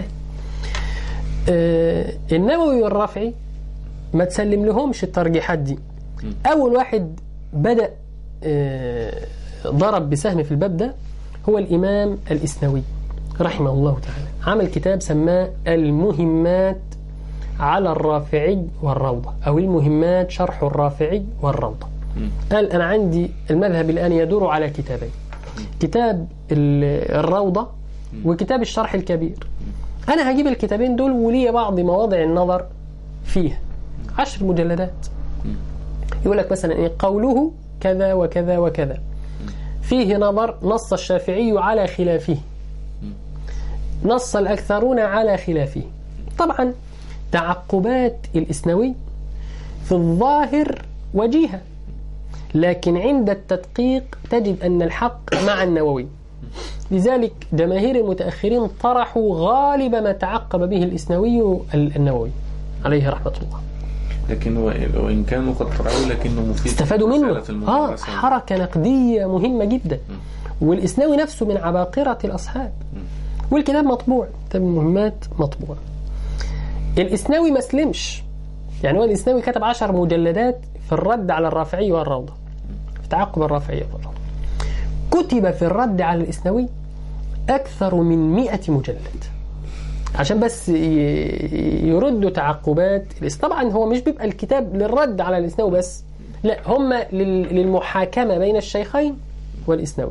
آه، النووي والرافعي ما تسلم لهمش الترجيحات دي اول واحد بدا آه، ضرب بسهم في الباب ده هو الامام الاسنوي رحمه الله تعالى عمل كتاب سماه المهمات على الرافعي والروضة أو المهمات شرح الرافعي والروضة قال أنا عندي المذهب الآن يدور على كتابين كتاب ال- الروضة وكتاب الشرح الكبير أنا هجيب الكتابين دول ولي بعض مواضع النظر فيها عشر مجلدات يقول لك مثلا إيه قوله كذا وكذا وكذا فيه نظر نص الشافعي على خلافه نص الأكثرون على خلافه طبعا تعقبات الإسنوي في الظاهر وجيهة لكن عند التدقيق تجد أن الحق مع النووي لذلك جماهير المتأخرين طرحوا غالب ما تعقب به الإسنوي النووي عليه رحمة الله لكن هو وإن كانوا قد طلعوا لكنه مفيد استفادوا في منه مسألة آه المدرسة. حركة نقدية مهمة جدا والإسناوي نفسه من عباقرة الأصحاب والكتاب مطبوع كتاب المهمات مطبوع الإسناوي ما سلمش يعني هو الإسناوي كتب عشر مجلدات في الرد على الرافعي والروضة في تعقب الرافعي والروضة كتب في الرد على الإسناوي أكثر من مئة مجلد عشان بس ي- يردوا تعقبات الإس- طبعا هو مش بيبقى الكتاب للرد على الإسناوي بس لا هم لل- للمحاكمة بين الشيخين والإسناوي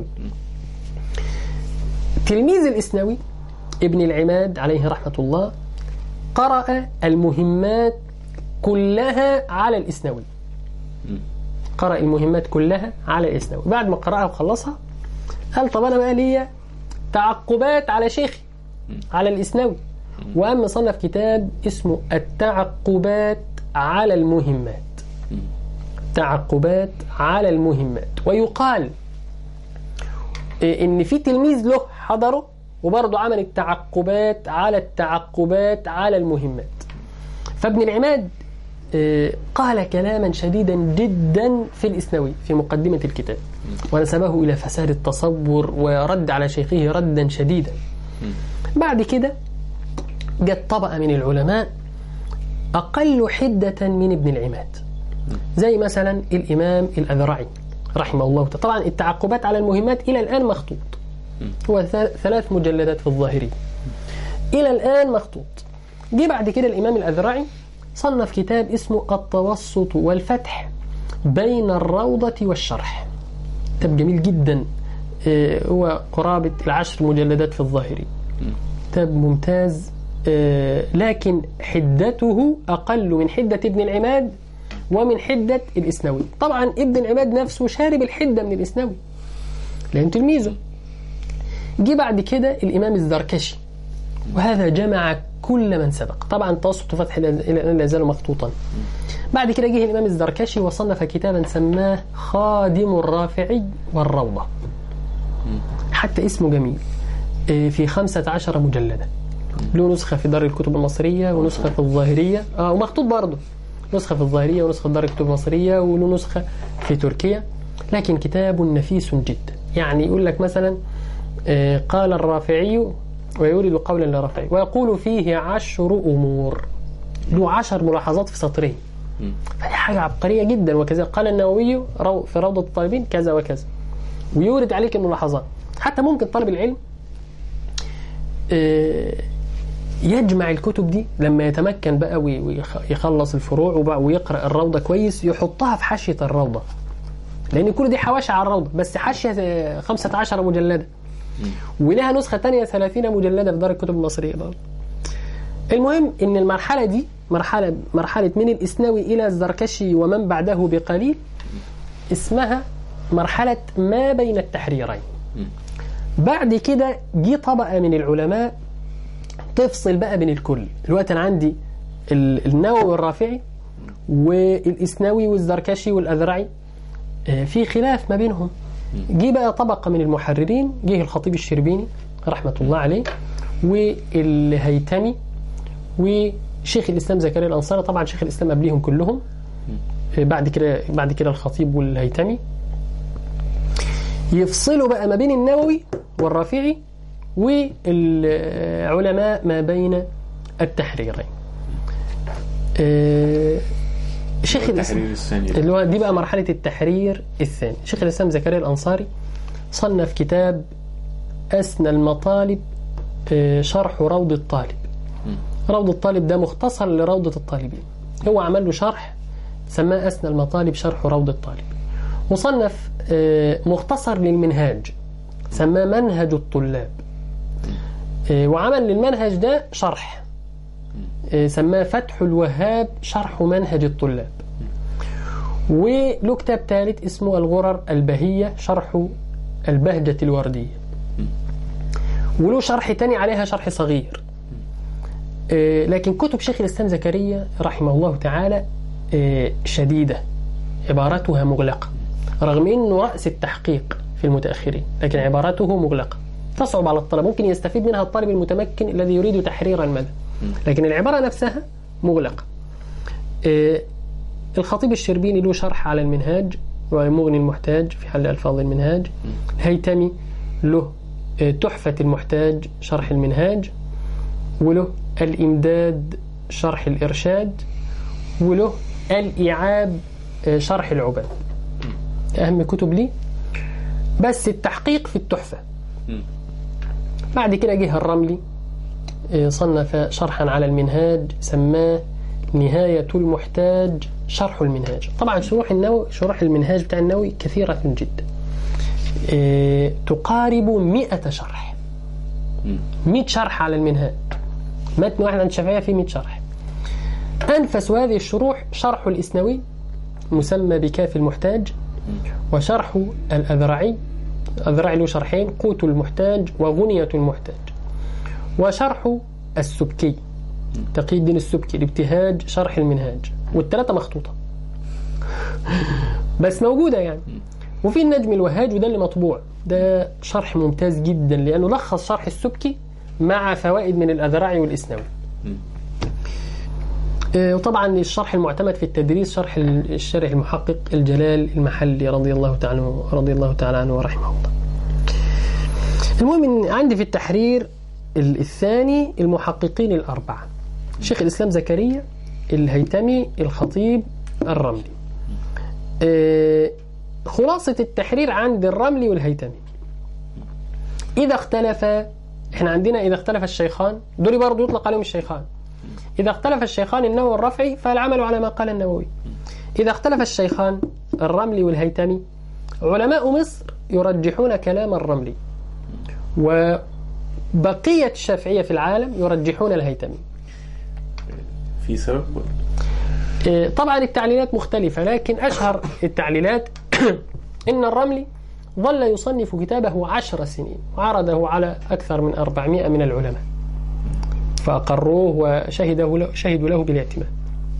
تلميذ الإسناوي ابن العماد عليه رحمة الله قرأ المهمات كلها على الإسناوي قرأ المهمات كلها على الإسناوي بعد ما قرأها وخلصها قال طب أنا بقى ليا تعقبات على شيخي على الإسناوي وقام مصنف كتاب اسمه التعقبات على المهمات تعقبات على المهمات ويقال إيه، ان في تلميذ له حضره وبرضه عمل التعقبات على التعقبات على المهمات فابن العماد إيه، قال كلاما شديدا جدا في الإسنوي في مقدمة الكتاب ونسبه إلى فساد التصور ورد على شيخه ردا شديدا بعد كده جت طبقة من العلماء أقل حدة من ابن العماد زي مثلا الإمام الأذرعي رحمه الله تعالى طبعا التعقبات على المهمات إلى الآن مخطوط هو ث- ثلاث مجلدات في الظاهري إلى الآن مخطوط جه بعد كده الإمام الأذرعي صنف كتاب اسمه التوسط والفتح بين الروضة والشرح كتاب جميل جدا آه، هو قرابة العشر مجلدات في الظاهري كتاب ممتاز آه، لكن حدته أقل من حدة ابن العماد ومن حدة الإسنوي طبعا ابن العماد نفسه شارب الحدة من الإسنوي لأن تلميذه جه بعد كده الإمام الزركشي وهذا جمع كل من سبق طبعا توسط فتح إلى الآن لا يزال مخطوطا بعد كده جه الإمام الزركشي وصنف كتابا سماه خادم الرافعي والروضة حتى اسمه جميل إيه، في خمسة عشر مجلدا له نسخة في دار الكتب المصرية ونسخة في الظاهرية آه ومخطوط برضه نسخة في الظاهرية ونسخة في دار الكتب المصرية وله نسخة في تركيا لكن كتاب نفيس جدا يعني يقول لك مثلا آه، قال الرافعي ويورد قولا للرافعي ويقول فيه عشر أمور له عشر ملاحظات في سطرين فهي حاجة عبقرية جدا وكذا قال النووي رو- في روضة الطالبين كذا وكذا ويورد عليك الملاحظات حتى ممكن طالب العلم آه، يجمع الكتب دي لما يتمكن بقى ويخلص الفروع وبقى ويقرأ الروضة كويس يحطها في حاشية الروضة لأن كل دي حواشي على الروضة بس حاشية آه، 15 مجلدة ولها نسخة تانية 30 مجلدة في دار الكتب المصرية برضه المهم ان المرحلة دي مرحلة مرحلة من الإسنوي إلى الزركشي ومن بعده بقليل اسمها مرحلة ما بين التحريرين بعد كده جه طبقة من العلماء تفصل بقى بين الكل الوقت أنا عندي ال- النووي والرافعي والإسنوي والزركشي والأذرعي آه، في خلاف ما بينهم جه بقى طبقة من المحررين جه الخطيب الشربيني رحمة الله عليه والهيتمي وشيخ الإسلام زكريا الأنصاري طبعا شيخ الإسلام قبليهم كلهم آه، بعد كده بعد كده الخطيب والهيتمي يفصلوا بقى ما بين النووي والرافعي والعلماء ما بين التحريرين آه، شيخ الإسلام التحرير الثاني اللي هو دي بقى مرحلة التحرير الثاني شيخ الإسلام زكريا الأنصاري صنف كتاب أسنى المطالب آه، شرح روض الطالب روض الطالب ده مختصر لروضة الطالبين هو عمل له شرح سماه أسنى المطالب شرح روض الطالب وصنف آه، مختصر للمنهاج سماه منهج الطلاب آه، وعمل للمنهج ده شرح آه، سماه فتح الوهاب شرح منهج الطلاب وله كتاب ثالث اسمه الغرر البهية شرح البهجة الوردية وله شرح تاني عليها شرح صغير آه، لكن كتب شيخ الإسلام زكريا رحمه الله تعالى آه، شديدة عباراتها مغلقة رغم أنه رأس التحقيق في المتأخرين لكن عباراته مغلقة تصعب على الطلب ممكن يستفيد منها الطالب المتمكن الذي يريد تحرير المذهب لكن العبارة نفسها مغلقة آه، الخطيب الشربيني له شرح على المنهاج ومغني المحتاج في حل ألفاظ المنهاج الهيتمي له آه، تحفة المحتاج شرح المنهاج وله الإمداد شرح الإرشاد وله الإعاب آه، شرح العباد أهم كتب لي بس التحقيق في التحفة مم. بعد كده جه الرملي آه، صنف شرحا على المنهاج سماه نهاية المحتاج شرح المنهاج طبعا شروح النووي شروح المنهاج بتاع النووي كثيرة جدا آه، تقارب مئة شرح مم. 100 شرح على المنهاج متن واحد عند الشافعية فيه 100 شرح أنفس هذه الشروح شرح الإسنوي مسمى بكاف المحتاج وشرح الأذرعي الأذرعي له شرحين قوت المحتاج وغنية المحتاج وشرح السبكي تقي الدين السبكي الابتهاج شرح المنهاج والثلاثة مخطوطة بس موجودة يعني وفي النجم الوهاج وده اللي مطبوع ده شرح ممتاز جدا لأنه لخص شرح السبكي مع فوائد من الأذرعي والإسنوي مم. آه، وطبعا الشرح المعتمد في التدريس شرح الشارح المحقق الجلال المحلي رضي الله تعالى رضي الله تعالى عنه ورحمه الله. المهم ان عندي في التحرير ال- الثاني المحققين الاربعه. شيخ الاسلام زكريا الهيتمي الخطيب الرملي. آه، خلاصه التحرير عند الرملي والهيتمي. اذا اختلف احنا عندنا اذا اختلف الشيخان دول برضه يطلق عليهم الشيخان. إذا اختلف الشيخان النووي والرفعي فالعمل على ما قال النووي إذا اختلف الشيخان الرملي والهيتمي علماء مصر يرجحون كلام الرملي وبقية الشافعية في العالم يرجحون الهيتمي في سبب إيه، طبعا التعليلات مختلفة لكن أشهر التعليلات إن الرملي ظل يصنف كتابه عشر سنين وعرضه على أكثر من أربعمائة من العلماء فأقروه وشهده له شهدوا له بالاعتماد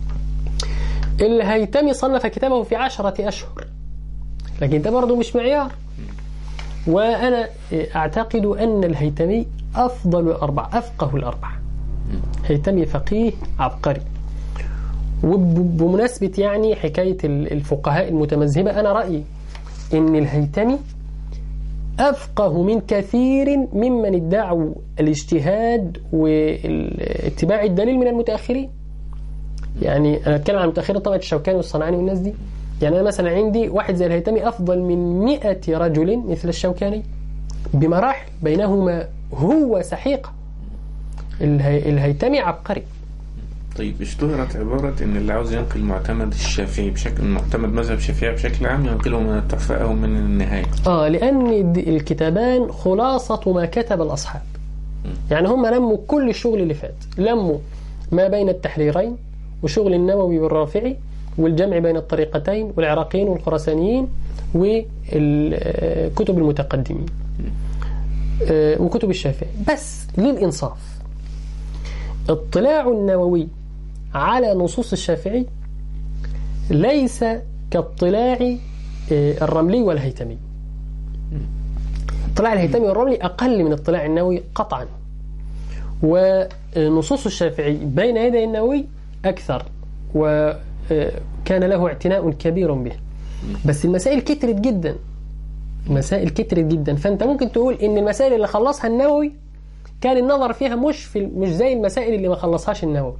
الهيتمي صنف كتابه في عشرة أشهر لكن ده برضه مش معيار وأنا أعتقد أن الهيتمي أفضل الأربعة أفقه الأربعة هيتمي فقيه عبقري وبمناسبة يعني حكاية الفقهاء المتمذهبة أنا رأيي إن الهيتمي أفقه من كثير ممن ادعوا الاجتهاد واتباع الدليل من المتأخرين يعني أنا أتكلم عن المتأخرين طبعا الشوكاني والصنعاني والناس دي يعني أنا مثلا عندي واحد زي الهيتمي أفضل من مئة رجل مثل الشوكاني بمراحل بينهما هو سحيقة الهي... الهيتمي عبقري طيب اشتهرت عبارة إن اللي عاوز ينقل معتمد الشافعي بشكل معتمد مذهب الشافعي بشكل عام ينقله من التحفة أو من النهاية. آه لأن الكتابان خلاصة ما كتب الأصحاب. يعني هم لموا كل الشغل اللي فات، لموا ما بين التحريرين وشغل النووي والرافعي والجمع بين الطريقتين والعراقيين والخراسانيين وكتب المتقدمين. وكتب الشافعي بس للإنصاف اطلاع النووي على نصوص الشافعي ليس كاطلاع الرملي والهيتمي اطلاع الهيتمي والرملي أقل من اطلاع النووي قطعا ونصوص الشافعي بين يدي النووي أكثر وكان له اعتناء كبير به بس المسائل كترت جدا مسائل كترت جدا فأنت ممكن تقول إن المسائل اللي خلصها النووي كان النظر فيها مش في مش زي المسائل اللي ما خلصهاش النووي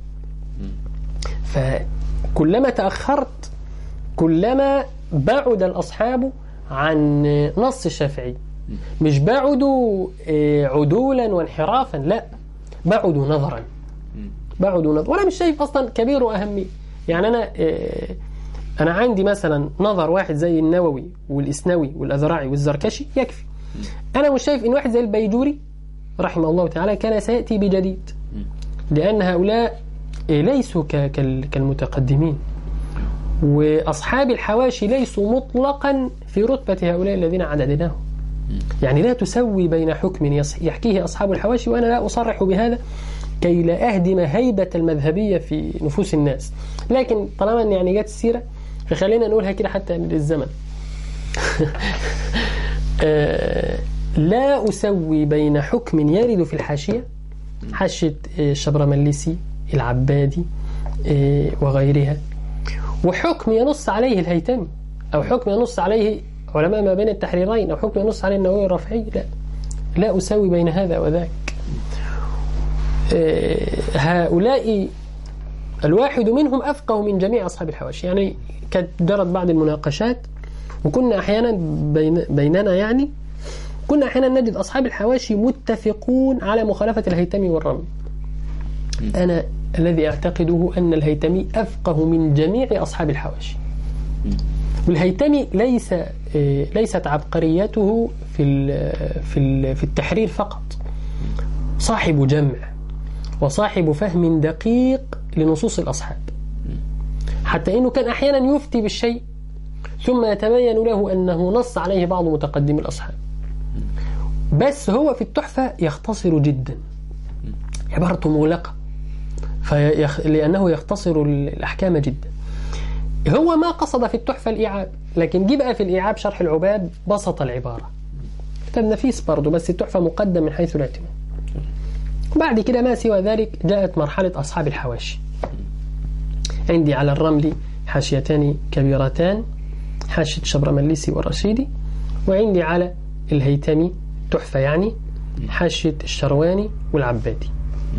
فكلما تأخرت كلما بعد الأصحاب عن نص الشافعي مش بعدوا عدولا وانحرافا لا بعدوا نظرا بعدوا نظرا وأنا مش شايف أصلا كبير وأهمية يعني أنا أنا عندي مثلا نظر واحد زي النووي والإسنوي والأزرعي والزركشي يكفي أنا مش شايف إن واحد زي البيجوري رحمه الله تعالى كان سيأتي بجديد لأن هؤلاء ليسوا كالمتقدمين وأصحاب الحواشي ليسوا مطلقا في رتبة هؤلاء الذين عددناهم يعني لا تسوي بين حكم يحكيه أصحاب الحواشي وأنا لا أصرح بهذا كي لا أهدم هيبة المذهبية في نفوس الناس لكن طالما أن يعني جت السيرة فخلينا نقولها كده حتى للزمن لا أسوي بين حكم يرد في الحاشية حاشية الشبرمليسي العبادي وغيرها وحكم ينص عليه الهيتمي أو حكم ينص عليه علماء ما بين التحريرين أو حكم ينص عليه النووي الرافعي لا لا أساوي بين هذا وذاك آه، هؤلاء الواحد منهم أفقه من جميع أصحاب الحواشي يعني كانت جرت بعض المناقشات وكنا أحيانا بين بيننا يعني كنا أحيانا نجد أصحاب الحواشي متفقون على مخالفة الهيتمي والرمي أنا الذي أعتقده أن الهيتمي أفقه من جميع أصحاب الحواشي والهيتمي ليس آه، ليست عبقريته في ال- في ال- في التحرير فقط صاحب جمع وصاحب فهم دقيق لنصوص الأصحاب حتى أنه كان أحيانا يفتي بالشيء ثم يتبين له أنه نص عليه بعض متقدمي الأصحاب بس هو في التحفة يختصر جدا عبارته مغلقة فيخ... لأنه يختصر الأحكام جدا هو ما قصد في التحفة الإيعاب لكن جه بقى في الإيعاب شرح العباد بسط العبارة كتاب نفيس برضه بس التحفة مقدم من حيث الاهتمام وبعد كده ما سوى ذلك جاءت مرحلة أصحاب الحواشي عندي على الرمل حاشيتان كبيرتان حاشية شبرمليسي والرشيدي وعندي على الهيتمي تحفة يعني حاشية الشرواني والعبادي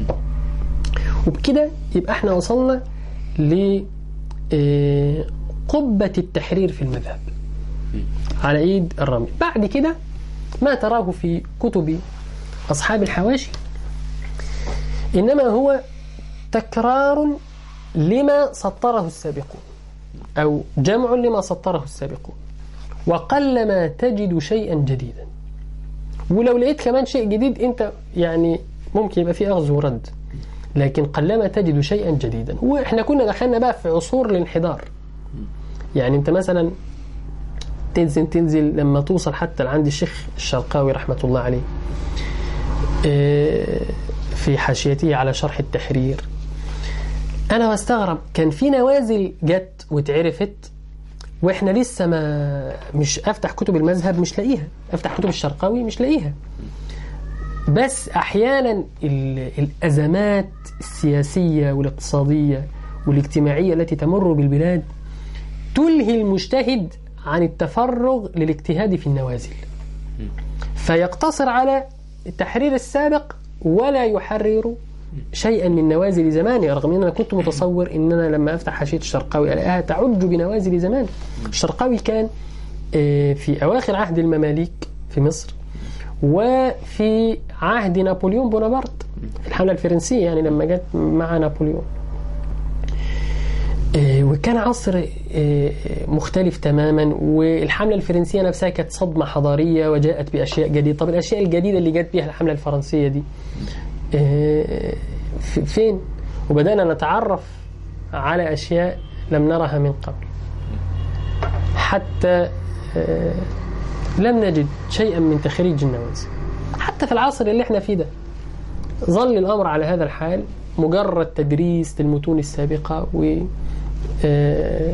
وبكده يبقى احنا وصلنا ل آه، قبة التحرير في المذهب على ايد الرمل بعد كده ما تراه في كتب أصحاب الحواشي إنما هو تكرار لما سطره السابقون أو جمع لما سطره السابقون وقلما تجد شيئا جديدا ولو لقيت كمان شيء جديد أنت يعني ممكن يبقى فيه أخذ ورد لكن قلما تجد شيئا جديدا هو احنا كنا دخلنا بقى في عصور الانحدار يعني انت مثلا تنزل تنزل لما توصل حتى لعند الشيخ الشرقاوي رحمة الله عليه آه، في حاشيته على شرح التحرير أنا بستغرب كان في نوازل جت واتعرفت واحنا لسه ما مش افتح كتب المذهب مش لاقيها افتح كتب الشرقاوي مش لاقيها بس احيانا ال- الازمات السياسيه والاقتصاديه والاجتماعيه التي تمر بالبلاد تلهي المجتهد عن التفرغ للاجتهاد في النوازل فيقتصر على التحرير السابق ولا يحرر شيئا من نوازل زمانه رغم ان انا كنت متصور ان انا لما افتح حاشيه الشرقاوي الاقيها تعج بنوازل زمانه الشرقاوي كان آه، في اواخر عهد المماليك في مصر وفي عهد نابليون بونابرت في الحمله الفرنسيه يعني لما جت مع نابليون آه، وكان عصر آه، مختلف تماما والحملة الفرنسية نفسها كانت صدمة حضارية وجاءت بأشياء جديدة طب الأشياء الجديدة اللي جت بها الحملة الفرنسية دي آه، في- فين وبدأنا نتعرف على أشياء لم نرها من قبل حتى آه، لم نجد شيئا من تخريج النوازل حتى في العصر اللي احنا فيه ده ظل الأمر على هذا الحال مجرد تدريس للمتون السابقة و آه،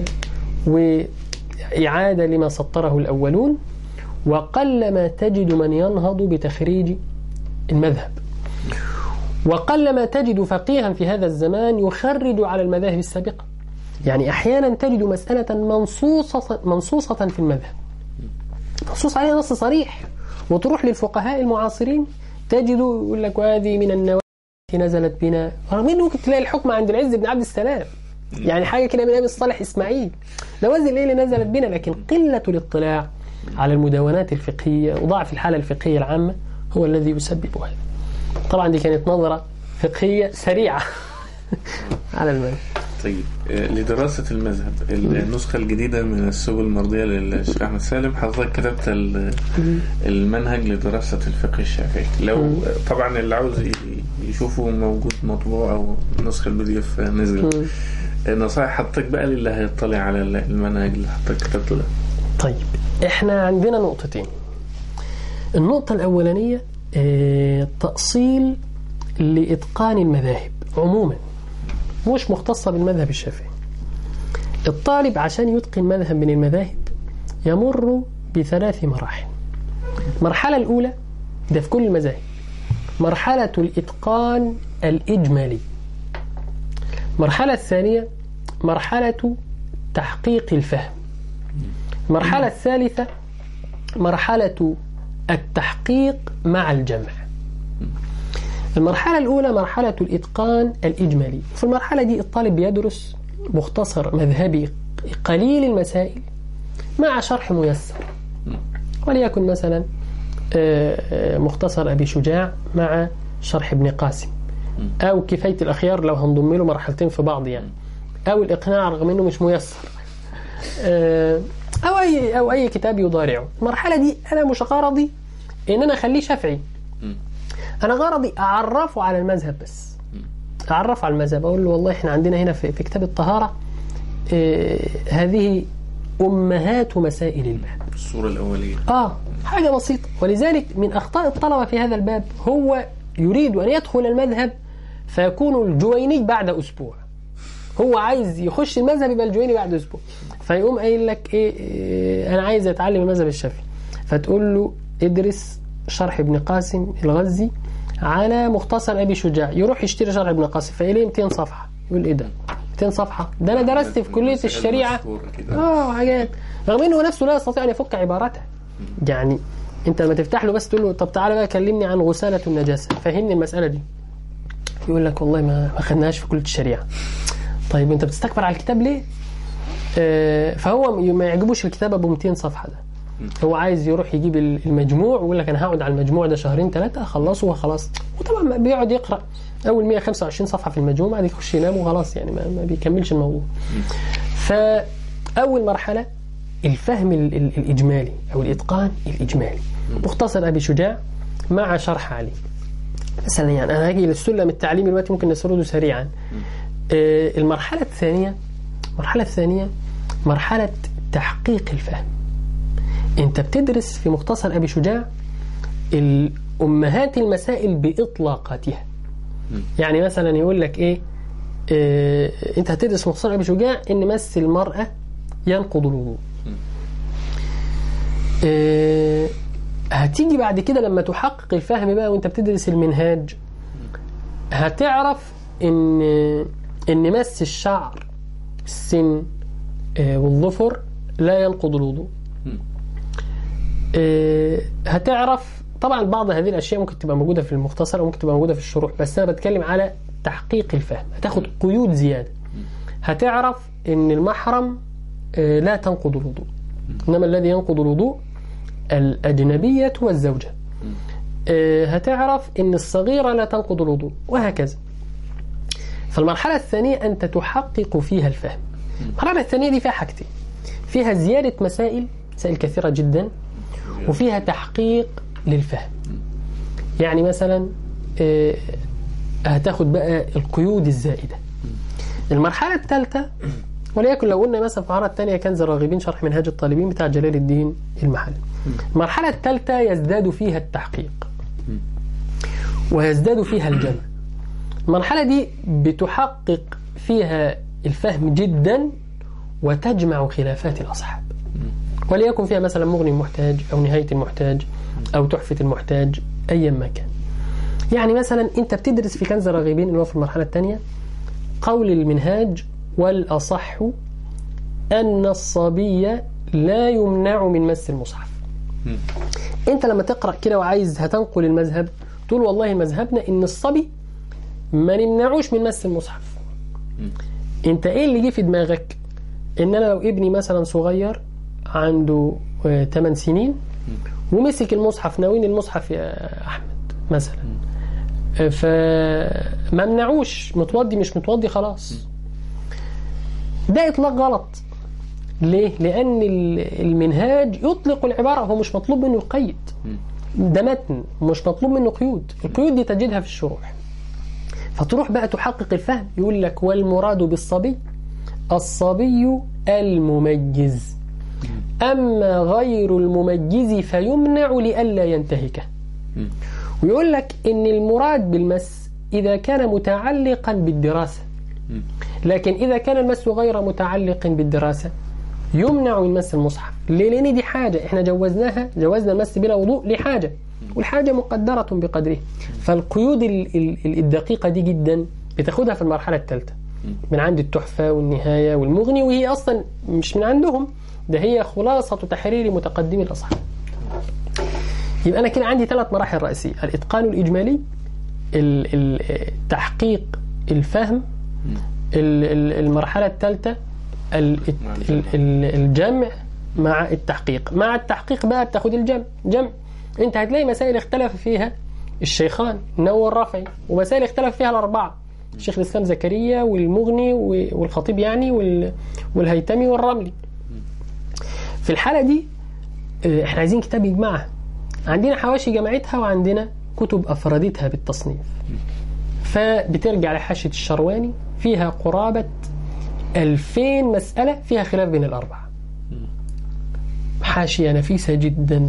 وإعادة لما سطره الأولون وقلما تجد من ينهض بتخريج المذهب وقلما تجد فقيها في هذا الزمان يخرج على المذاهب السابقة يعني أحيانا تجد مسألة منصوصة, منصوصة في المذهب منصوص عليها نص صريح وتروح للفقهاء المعاصرين تجد يقول لك وهذه من النوازل التي نزلت بنا رغم انه ممكن تلاقي الحكم عند العز بن عبد السلام يعني حاجه كده من ابي الصالح اسماعيل نوازل ايه اللي نزلت بنا لكن قله الاطلاع على المدونات الفقهيه وضعف الحاله الفقهيه العامه هو الذي يسبب هذا طبعا دي كانت نظره فقهيه سريعه على المذهب طيب آه، لدراسة المذهب النسخة الجديدة من السبل المرضية للشيخ أحمد سالم حضرتك كتبت ال- المنهج لدراسة الفقه الشافعي لو طبعا اللي عاوز ي- يشوفه موجود مطبوع أو نسخة البي دي اف نزل نصائح حضرتك بقى للي هيطلع على المنهج اللي حضرتك كتبته ده طيب احنا عندنا نقطتين النقطة الأولانية آه، تأصيل لإتقان المذاهب عموما مش مختصة بالمذهب الشافعي الطالب عشان يتقن مذهب من المذاهب يمر بثلاث مراحل المرحلة الأولى ده في كل المذاهب مرحلة الإتقان الإجمالي المرحلة الثانية مرحلة تحقيق الفهم المرحلة الثالثة مرحلة التحقيق مع الجمع المرحلة الأولى مرحلة الإتقان الإجمالي في المرحلة دي الطالب بيدرس مختصر مذهبي قليل المسائل مع شرح ميسر وليكن مثلا آه، آه، مختصر أبي شجاع مع شرح ابن قاسم أو كفاية الأخيار لو هنضم له مرحلتين في بعض يعني أو الإقناع رغم أنه مش ميسر آه، أو أي أو أي كتاب يضارعه المرحلة دي أنا مش غرضي إن أنا أخليه شافعي أنا غرضي أعرفه على المذهب بس أعرفه على المذهب أقول له والله إحنا عندنا هنا في, في كتاب الطهارة آه، هذه أمهات مسائل الباب الصورة الأولية آه حاجة بسيطة ولذلك من أخطاء الطلبة في هذا الباب هو يريد أن يدخل المذهب فيكون الجويني بعد أسبوع هو عايز يخش المذهب يبقى الجويني بعد أسبوع فيقوم قايل لك إيه, إيه أنا عايز أتعلم المذهب الشافعي فتقول له ادرس شرح ابن قاسم الغزي على مختصر أبي شجاع يروح يشتري شرح ابن قاسم فإليه 200 صفحة يقول إيه ده 200 صفحة ده أنا درست في كلية مسائل الشريعة مشهورة كده. اه حاجات رغم انه نفسه لا يستطيع ان يفك عبارته يعني انت لما تفتح له بس تقول له طب تعالى بقى كلمني عن غسالة النجاسة فهمني المسألة دي يقول لك والله ما ما خدناهاش في كلية الشريعة طيب انت بتستكبر على الكتاب ليه؟ آه فهو ما يعجبوش الكتاب ابو 200 صفحة ده هو عايز يروح يجيب المجموع ويقول لك انا هقعد على المجموع ده شهرين ثلاثة اخلصه وخلاص وطبعا بيقعد يقرأ اول 125 صفحة في المجموع بعد يخش ينام وخلاص يعني ما, ما بيكملش الموضوع فأول مرحلة الفهم ال- ال- الإجمالي أو الإتقان الإجمالي مختصر أبي شجاع مع شرح علي مثلا يعني أنا هاجي للسلم التعليمي دلوقتي ممكن نسرده سريعا آه، المرحلة الثانية المرحلة الثانية مرحلة تحقيق الفهم أنت بتدرس في مختصر أبي شجاع ال- أمهات المسائل بإطلاقاتها يعني مثلا يقول لك إيه آه، انت هتدرس مختصر ابي شجاع ان مس المراه ينقض الوضوء آه، هتيجي بعد كده لما تحقق الفهم بقى وانت بتدرس المنهاج هتعرف ان ان مس الشعر السن آه، والظفر لا ينقض الوضوء آه، هتعرف طبعا بعض هذه الاشياء ممكن تبقى موجوده في المختصر او ممكن تبقى موجوده في الشروح بس انا بتكلم على تحقيق الفهم هتاخد قيود زياده هتعرف ان المحرم آه، لا تنقض الوضوء انما الذي ينقض الوضوء الاجنبيه والزوجه آه، هتعرف ان الصغيره لا تنقض الوضوء وهكذا فالمرحله الثانيه انت تحقق فيها الفهم المرحله الثانيه دي فيها حاجتين فيها زياده مسائل مسائل كثيره جدا وفيها تحقيق للفهم يعني مثلا آه، هتاخد بقى القيود الزائدة المرحلة الثالثة وليكن لو قلنا مثلا في المرحلة الثانية كنز الراغبين شرح منهاج الطالبين بتاع جلال الدين المحلي المرحلة الثالثة يزداد فيها التحقيق ويزداد فيها الجمع المرحلة دي بتحقق فيها الفهم جدا وتجمع خلافات الأصحاب وليكن فيها مثلا مغني المحتاج أو نهاية المحتاج أو تحفة المحتاج أيا ما كان يعني مثلا أنت بتدرس في كنز الراغبين اللي هو في المرحلة الثانية قول المنهاج والأصح أن الصبي لا يمنع من مس المصحف أنت لما تقرأ كده وعايز هتنقل المذهب تقول والله مذهبنا إن الصبي ما نمنعوش من مس المصحف أنت إيه اللي جه في دماغك إن أنا لو ابني مثلا صغير عنده 8 سنين ومسك المصحف ناوين المصحف يا أحمد مثلا فما منعوش متوضي مش متوضي خلاص ده إطلاق غلط ليه؟ لأن ال- المنهاج يطلق العبارة هو مش مطلوب منه يقيد ده متن مش مطلوب منه قيود القيود دي تجدها في الشروح فتروح بقى تحقق الفهم يقول لك والمراد بالصبي الصبي المميز أما غير المميز فيمنع لئلا ينتهكه ويقول لك إن المراد بالمس إذا كان متعلقا بالدراسة لكن إذا كان المس غير متعلق بالدراسة يمنع من مس المصحف ليه؟ لأن دي حاجة إحنا جوزناها جوزنا المس بلا وضوء لحاجة والحاجة مقدرة بقدره فالقيود ال- ال- الدقيقة دي جدا بتاخدها في المرحلة الثالثة من عند التحفة والنهاية والمغني وهي أصلا مش من عندهم ده هي خلاصة تحرير متقدمي الأصحاب يبقى أنا كده عندي ثلاث مراحل رئيسية الإتقان الإجمالي ال- ال- تحقيق الفهم ال- ال- المرحلة الثالثة ال- ال- ال- الجمع مع التحقيق مع التحقيق بقى بتاخد الجمع جمع انت هتلاقي مسائل اختلف فيها الشيخان النووي والرافعي ومسائل اختلف فيها الأربعة الشيخ الإسلام زكريا والمغني و- والخطيب يعني وال- والهيتمي والرملي في الحالة دي اه، احنا عايزين كتاب يجمعها عندنا حواشي جمعتها وعندنا كتب أفردتها بالتصنيف فبترجع لحاشية الشرواني فيها قرابة 2000 مسألة فيها خلاف بين الأربعة حاشية نفيسة جدا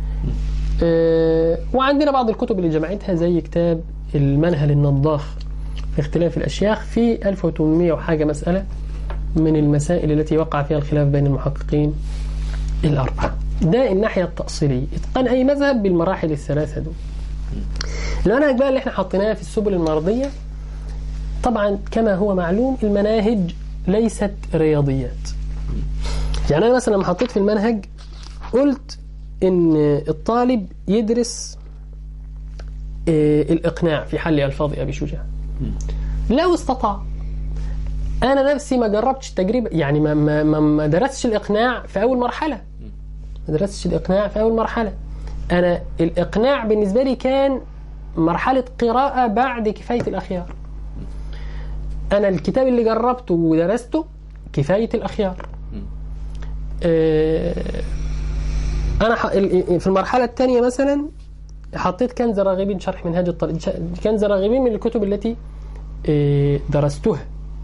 آه، وعندنا بعض الكتب اللي جمعتها زي كتاب المنهل النضاخ في اختلاف الأشياخ في 1800 وحاجة مسألة من المسائل التي وقع فيها الخلاف بين المحققين الأربعة ده الناحية التأصيلية إتقان أي مذهب بالمراحل الثلاثة دول المنهج بقى اللي احنا حطيناه في السبل المرضية طبعا كما هو معلوم المناهج ليست رياضيات يعني أنا مثلا لما حطيت في المنهج قلت إن الطالب يدرس آه، الإقناع في حل ألفاظ أبي شجاع لو استطاع أنا نفسي ما جربتش تجربة يعني ما, ما, ما, ما درستش الإقناع في أول مرحلة ما درستش الإقناع في أول مرحلة أنا الإقناع بالنسبة لي كان مرحلة قراءة بعد كفاية الأخيار أنا الكتاب اللي جربته ودرسته كفاية الأخيار آه، أنا ح- ال- في المرحلة الثانية مثلا حطيت كنز الراغبين شرح منهاج الطالب كنز الراغبين من الكتب التي آه، درستها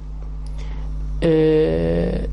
آه،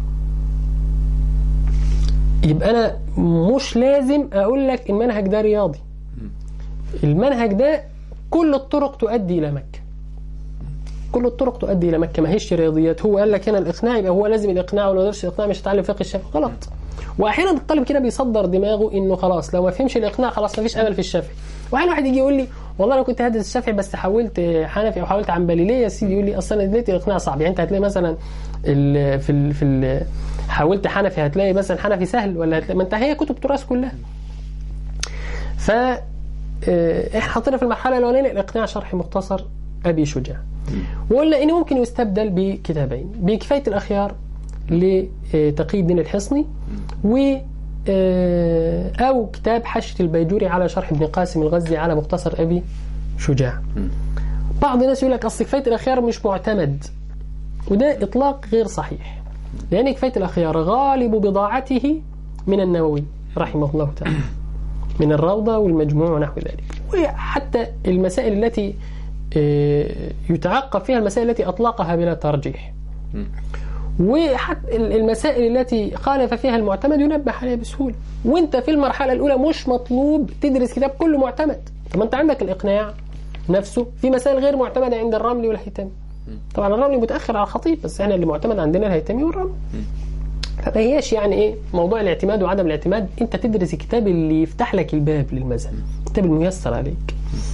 يبقى أنا مش لازم أقول لك المنهج ده رياضي المنهج ده كل الطرق تؤدي إلى مكة كل الطرق تؤدي إلى مكة ما هيش رياضيات هو قال لك هنا الإقناع يبقى هو لازم الإقناع ولو درس الإقناع مش هتعلم فقه الشافعي غلط واحيانا الطالب كده بيصدر دماغه انه خلاص لو ما فهمش الاقناع خلاص ما فيش امل في الشافعي واحيانا واحد يجي يقول لي والله انا كنت هدرس الشافعي بس حولت حنفي او حولت عنبلي ليه يا سيدي يقول لي اصلا انا لقيت الاقناع صعب يعني انت هتلاقي مثلا ال في ال في ال حولت حنفي هتلاقي مثلا حنفي سهل ولا هتلاقي ما انت هي كتب تراث كلها ف آه، احنا حطينا في المرحله الاولانيه الاقناع شرح مختصر ابي شجاع وقلنا انه ممكن يستبدل بكتابين بكفايه الاخيار لتقي الدين الحصني و آه، او كتاب حشة البيجوري على شرح ابن قاسم الغزي على مختصر ابي شجاع بعض الناس يقول لك اصل كفايه الاخيار مش معتمد وده اطلاق غير صحيح لان كفايه الاخيار غالب بضاعته من النووي رحمه الله تعالى من الروضة والمجموع ونحو ذلك وحتى المسائل التي آه، يتعقب فيها المسائل التي أطلقها بلا ترجيح وحتى المسائل التي خالف فيها المعتمد ينبه عليها بسهولة وانت في المرحلة الأولى مش مطلوب تدرس كتاب كله معتمد طب انت عندك الإقناع نفسه في مسائل غير معتمدة عند الرملي والهيثمي طبعا الرملي متأخر على الخطيب بس احنا اللي معتمد عندنا الهيثمي والرملي فما هياش يعني ايه موضوع الاعتماد وعدم الاعتماد انت تدرس الكتاب اللي يفتح لك الباب للمذهب الكتاب الميسر عليك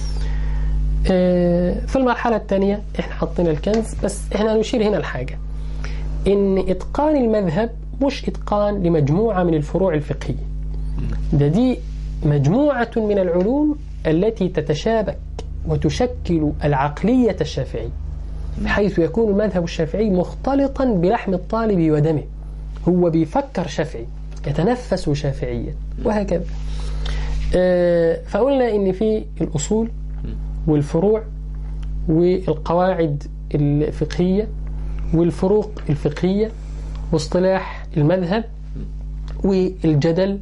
آه، في المرحلة الثانية احنا حطينا الكنز بس احنا نشير هنا لحاجة ان اتقان المذهب مش اتقان لمجموعة من الفروع الفقهية ده دي مجموعة من العلوم التي تتشابك وتشكل العقلية الشافعية بحيث يكون المذهب الشافعي مختلطا بلحم الطالب ودمه هو بيفكر شافعي يتنفس شافعيا وهكذا آه، فقلنا ان في الاصول والفروع والقواعد الفقهيه والفروق الفقهيه واصطلاح المذهب والجدل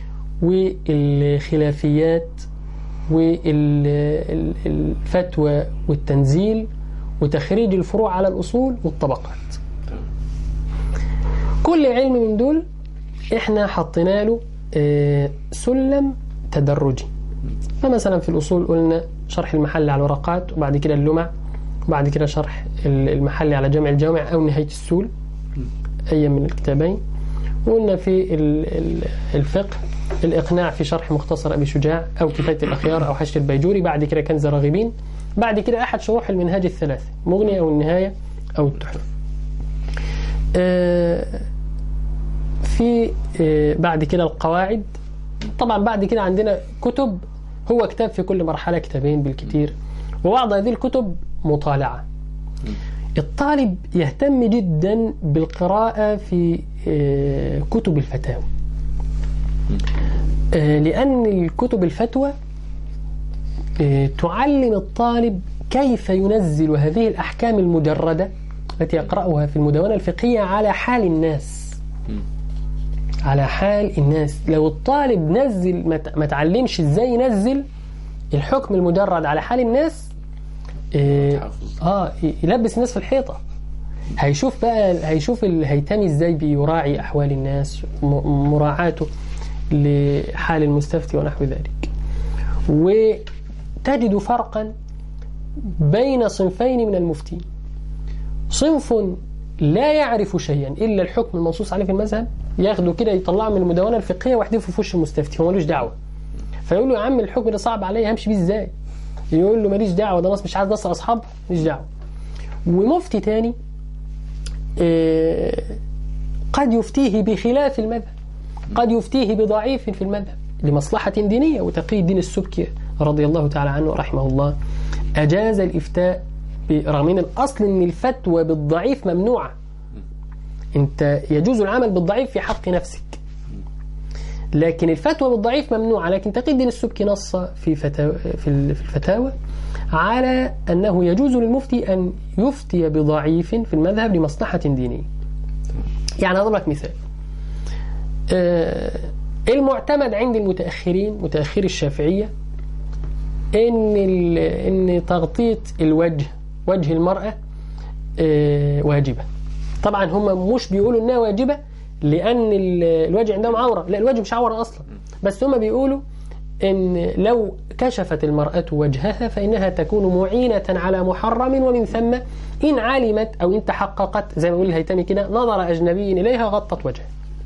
والخلافيات والفتوى والتنزيل وتخريج الفروع على الاصول والطبقات كل علم من دول احنا حطينا له آه، سلم تدرجي فمثلا في الاصول قلنا شرح المحل على الورقات وبعد كده اللمع وبعد كده شرح ال- المحل على جمع الجوامع او نهايه السول اي من الكتابين وقلنا في ال- ال- الفقه الاقناع في شرح مختصر ابي شجاع او كفايه الاخيار او حشد البيجوري بعد كده كنز الراغبين بعد كده احد شروح المنهاج الثلاثه مغني او النهايه او التحفه آه، في آه، بعد كده القواعد طبعا بعد كده عندنا كتب هو كتاب في كل مرحلة كتابين بالكثير وبعض هذه الكتب مطالعة الطالب يهتم جدا بالقراءة في آه، كتب الفتاوى آه، لأن الكتب الفتوى آه، تعلم الطالب كيف ينزل هذه الأحكام المجردة التي يقرأها في المدونة الفقهية على حال الناس على حال الناس لو الطالب نزل ما ت- ما تعلمش ازاي ينزل الحكم المجرد على حال الناس آه، حافظ. اه ي- يلبس الناس في الحيطه هيشوف بقى هيشوف الهيتمي ازاي بيراعي احوال الناس م- مراعاته لحال المستفتي ونحو ذلك وتجد فرقا بين صنفين من المفتين صنف لا يعرف شيئا الا الحكم المنصوص عليه في المذهب ياخده كده يطلعه من المدونه الفقهيه ويحذفه في وش المستفتي هو ملوش دعوه فيقول له يا عم الحكم ده صعب عليا همشي بيه ازاي يقول له ماليش دعوه ده نص مش عايز نص اصحاب ماليش دعوه ومفتي تاني آه، قد يفتيه بخلاف المذهب قد يفتيه بضعيف في المذهب لمصلحة دينية وتقي الدين السبكي رضي الله تعالى عنه رحمه الله أجاز الإفتاء ب- رغم ان الأصل أن الفتوى بالضعيف ممنوعة أنت يجوز العمل بالضعيف في حق نفسك لكن الفتوى بالضعيف ممنوعة لكن تقي الدين السبكي نص في فتاوى في ال- في الفتاوى على أنه يجوز للمفتي أن يفتي بضعيف في المذهب لمصلحة دينية يعني أضرب لك مثال آه، المعتمد عند المتأخرين متأخري الشافعية إن ال- إن تغطية الوجه وجه المرأة آه، واجبة طبعا هم مش بيقولوا إنها واجبة لأن ال- الوجه عندهم عورة لا الوجه مش عورة أصلا بس هم بيقولوا إن لو كشفت المرأة وجهها فإنها تكون معينة على محرم ومن ثم إن علمت أو إن تحققت زي ما يقول الهيتمي كده نظر أجنبي إليها غطت وجهها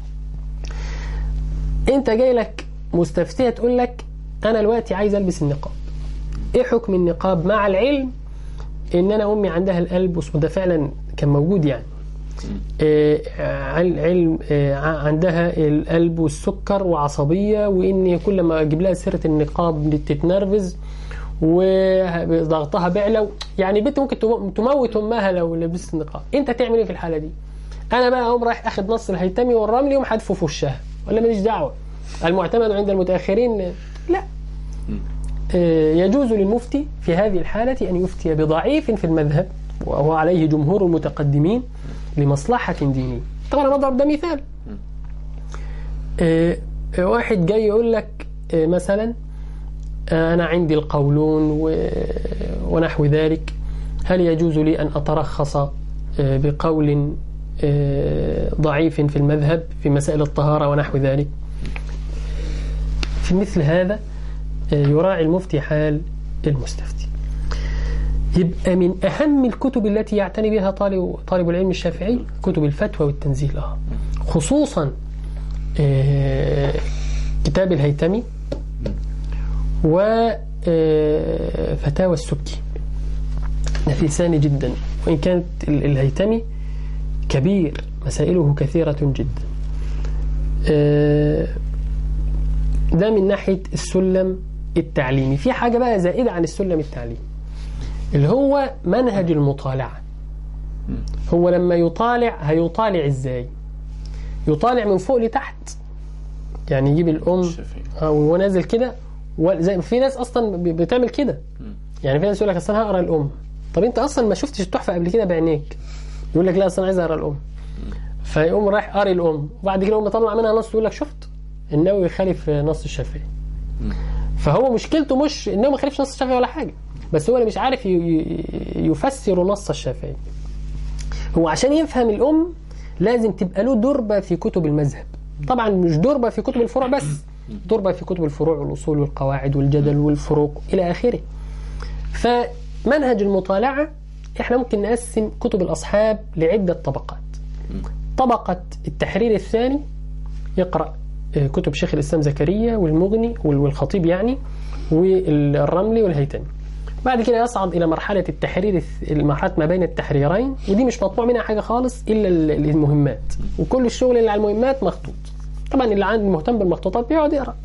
انت جاي لك مستفتيه تقول لك انا دلوقتي عايز البس النقاب ايه حكم النقاب مع العلم ان انا امي عندها القلب وده فعلا كان موجود يعني آه، عل- علم آه، عندها القلب والسكر وعصبيه وان كل ما اجيب لها سيره النقاب تتنرفز وضغطها بيعلى يعني بنت ممكن تمو- تموت امها لو لبست النقاب انت تعمل ايه في الحاله دي انا بقى اقوم رايح اخد نص الهيتمي والرملي ومحدفه في وشها ولا ماليش دعوه المعتمد عند المتاخرين لا آه، يجوز للمفتي في هذه الحالة أن يفتي بضعيف في المذهب وهو عليه جمهور المتقدمين لمصلحة دينية طبعا أنا بضرب ده مثال آه، آه، واحد جاي يقول لك آه، مثلا آه، أنا عندي القولون و- ونحو ذلك هل يجوز لي أن أترخص آه، بقول آه، ضعيف في المذهب في مسائل الطهارة ونحو ذلك في مثل هذا آه، يراعي المفتي حال المستفتي يبقى من أهم الكتب التي يعتني بها طالب طالب العلم الشافعي كتب الفتوى والتنزيل آه. خصوصا آه، كتاب الهيتمي وفتاوى السبكي نفيسان جدا وإن كانت ال- الهيتمي كبير مسائله كثيرة جدا آه، ده من ناحية السلم التعليمي في حاجة بقى زائدة عن السلم التعليمي اللي هو منهج المطالعة هو لما يطالع هيطالع ازاي يطالع من فوق لتحت يعني يجيب الأم الشافعي آه، وهو نازل كده و- زي في ناس اصلا ب- بتعمل كده يعني في ناس يقول لك اصل انا هقرا الام طب انت اصلا ما شفتش التحفه قبل كده بعينيك يقول لك لا اصل انا عايز اقرا الام فيقوم رايح قاري الام وبعد كده يقوم مطلع منها نص يقول لك شفت النووي يخالف نص الشافعي فهو مشكلته مش انه ما خالفش نص الشافعي ولا حاجه بس هو اللي مش عارف ي- ي- يفسر نص الشافعي هو عشان يفهم الام لازم تبقى له دربه في كتب المذهب طبعا مش دربه في كتب الفروع بس دربه في كتب الفروع والاصول والقواعد والجدل والفروق الى اخره فمنهج المطالعه احنا ممكن نقسم كتب الاصحاب لعده طبقات طبقه التحرير الثاني يقرا آه، كتب شيخ الاسلام زكريا والمغني وال- والخطيب يعني والرملي والهيثمي بعد كده يصعد الى مرحله التحرير الث- مرحله ما بين التحريرين ودي مش مطبوع منها حاجه خالص الا ال- المهمات وكل الشغل اللي على المهمات مخطوط طبعا اللي عند مهتم بالمخطوطات بيقعد يقرا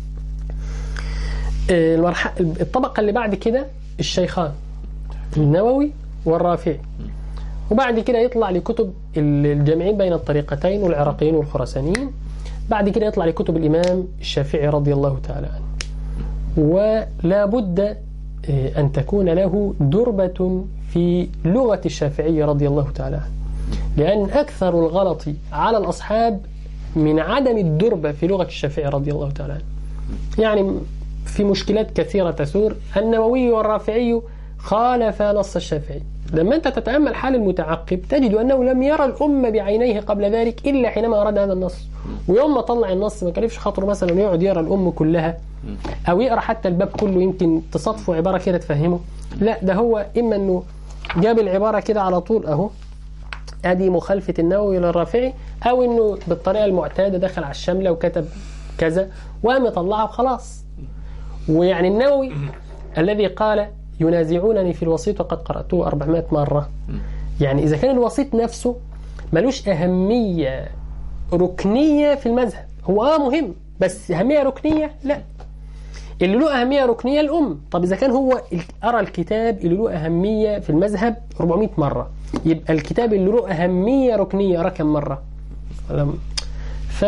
آه، المرحلة الطبقة اللي بعد كده الشيخان النووي والرافعي وبعد كده يطلع لكتب الجامعين بين الطريقتين والعراقيين والخراسانيين بعد كده يطلع لكتب الإمام الشافعي رضي الله تعالى عنه ولا بد آه، أن تكون له دربة في لغة الشافعي رضي الله تعالى عنه لأن أكثر الغلط على الأصحاب من عدم الدربة في لغة الشافعي رضي الله تعالى عنه يعني في مشكلات كثيرة تثور النووي والرافعي خالف نص الشافعي لما أنت تتأمل حال المتعقب تجد أنه لم يرى الأمة بعينيه قبل ذلك إلا حينما أراد هذا النص ويوم ما طلع النص ما كلفش خاطره مثلا يقعد يقرأ الأم كلها أو يقرأ حتى الباب كله يمكن تصادفه عبارة كده تفهمه لا ده هو إما أنه جاب العبارة كده على طول أهو ادي مخالفه النووي للرافعي او انه بالطريقه المعتاده دخل على الشامله وكتب كذا وقام يطلعها وخلاص ويعني النووي الذي قال ينازعونني في الوسيط وقد قراته 400 مره يعني اذا كان الوسيط نفسه ملوش اهميه ركنيه في المذهب هو اه مهم بس اهميه ركنيه لا اللي له أهمية ركنية الأم طب إذا كان هو أرى الكتاب اللي له أهمية في المذهب 400 مرة يبقى الكتاب اللي له أهمية ركنية أرى كم مرة ولا- ف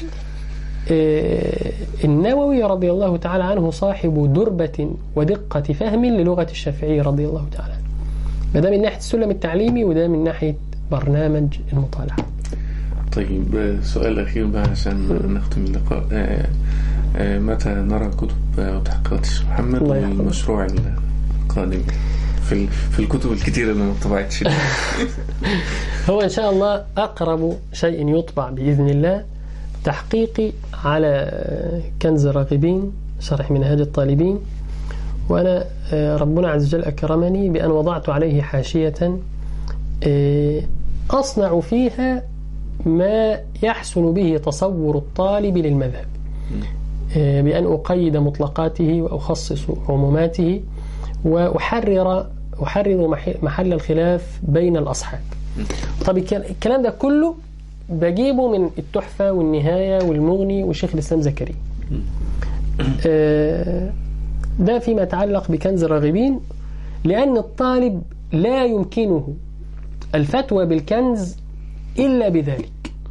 آه، النووي رضي الله تعالى عنه صاحب دربة ودقة فهم للغة الشافعي رضي الله تعالى عنه فده من ناحية السلم التعليمي وده من ناحية برنامج المطالعة طيب آه، سؤال أخير بقى عشان نختم اللقاء آه، آه، متى نرى كتب آه، وتحقيقات الشيخ محمد الله يحفظه. والمشروع القادم في ال- في الكتب الكتيرة اللي ما طبعتش دي؟ هو إن شاء الله أقرب شيء يطبع بإذن الله تحقيقي على كنز الراغبين شرح منهاج الطالبين وأنا آه، ربنا عز وجل أكرمني بأن وضعت عليه حاشية آه، أصنع فيها ما يحسن به تصور الطالب للمذهب آه، بأن أقيد مطلقاته وأخصص عموماته وأحرر أحرر مح- محل الخلاف بين الأصحاب طب الك- الكلام ده كله بجيبه من التحفة والنهاية والمغني وشيخ الإسلام زكريا آه، ده فيما يتعلق بكنز الراغبين لأن الطالب لا يمكنه الفتوى بالكنز إلا بذلك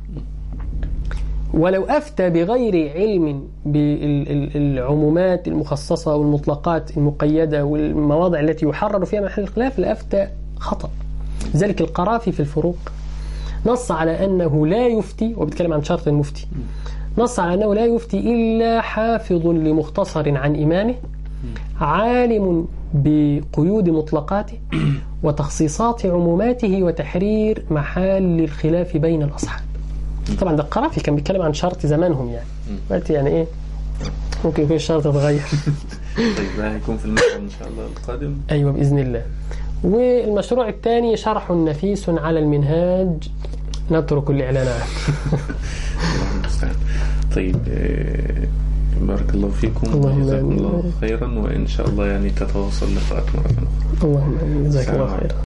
ولو أفتى بغير علم بالعمومات المخصصة والمطلقات المقيدة والمواضع التي يحرر فيها محل الخلاف لأفتى خطأ ذلك القرافي في الفروق نص على أنه لا يفتي وبتكلم عن شرط المفتي نص على أنه لا يفتي إلا حافظ لمختصر عن إمامه عالم بقيود مطلقاته وتخصيصات عموماته وتحرير محل الخلاف بين الأصحاب طبعا ده القرافي كان بيتكلم عن شرط زمانهم يعني دلوقتي يعني ايه ممكن يكون الشرط اتغير طيب ده هيكون في المشروع إن شاء الله القادم ايوه باذن الله والمشروع الثاني شرح نفيس على المنهاج نترك الاعلان عنه الله المستعان طيب آه، بارك الله فيكم اللهم وجزاكم آمين. الله خيرا وإن شاء الله يعني تتواصل لقاءات مرة أخرى اللهم امين جزاك الله السلام خيرا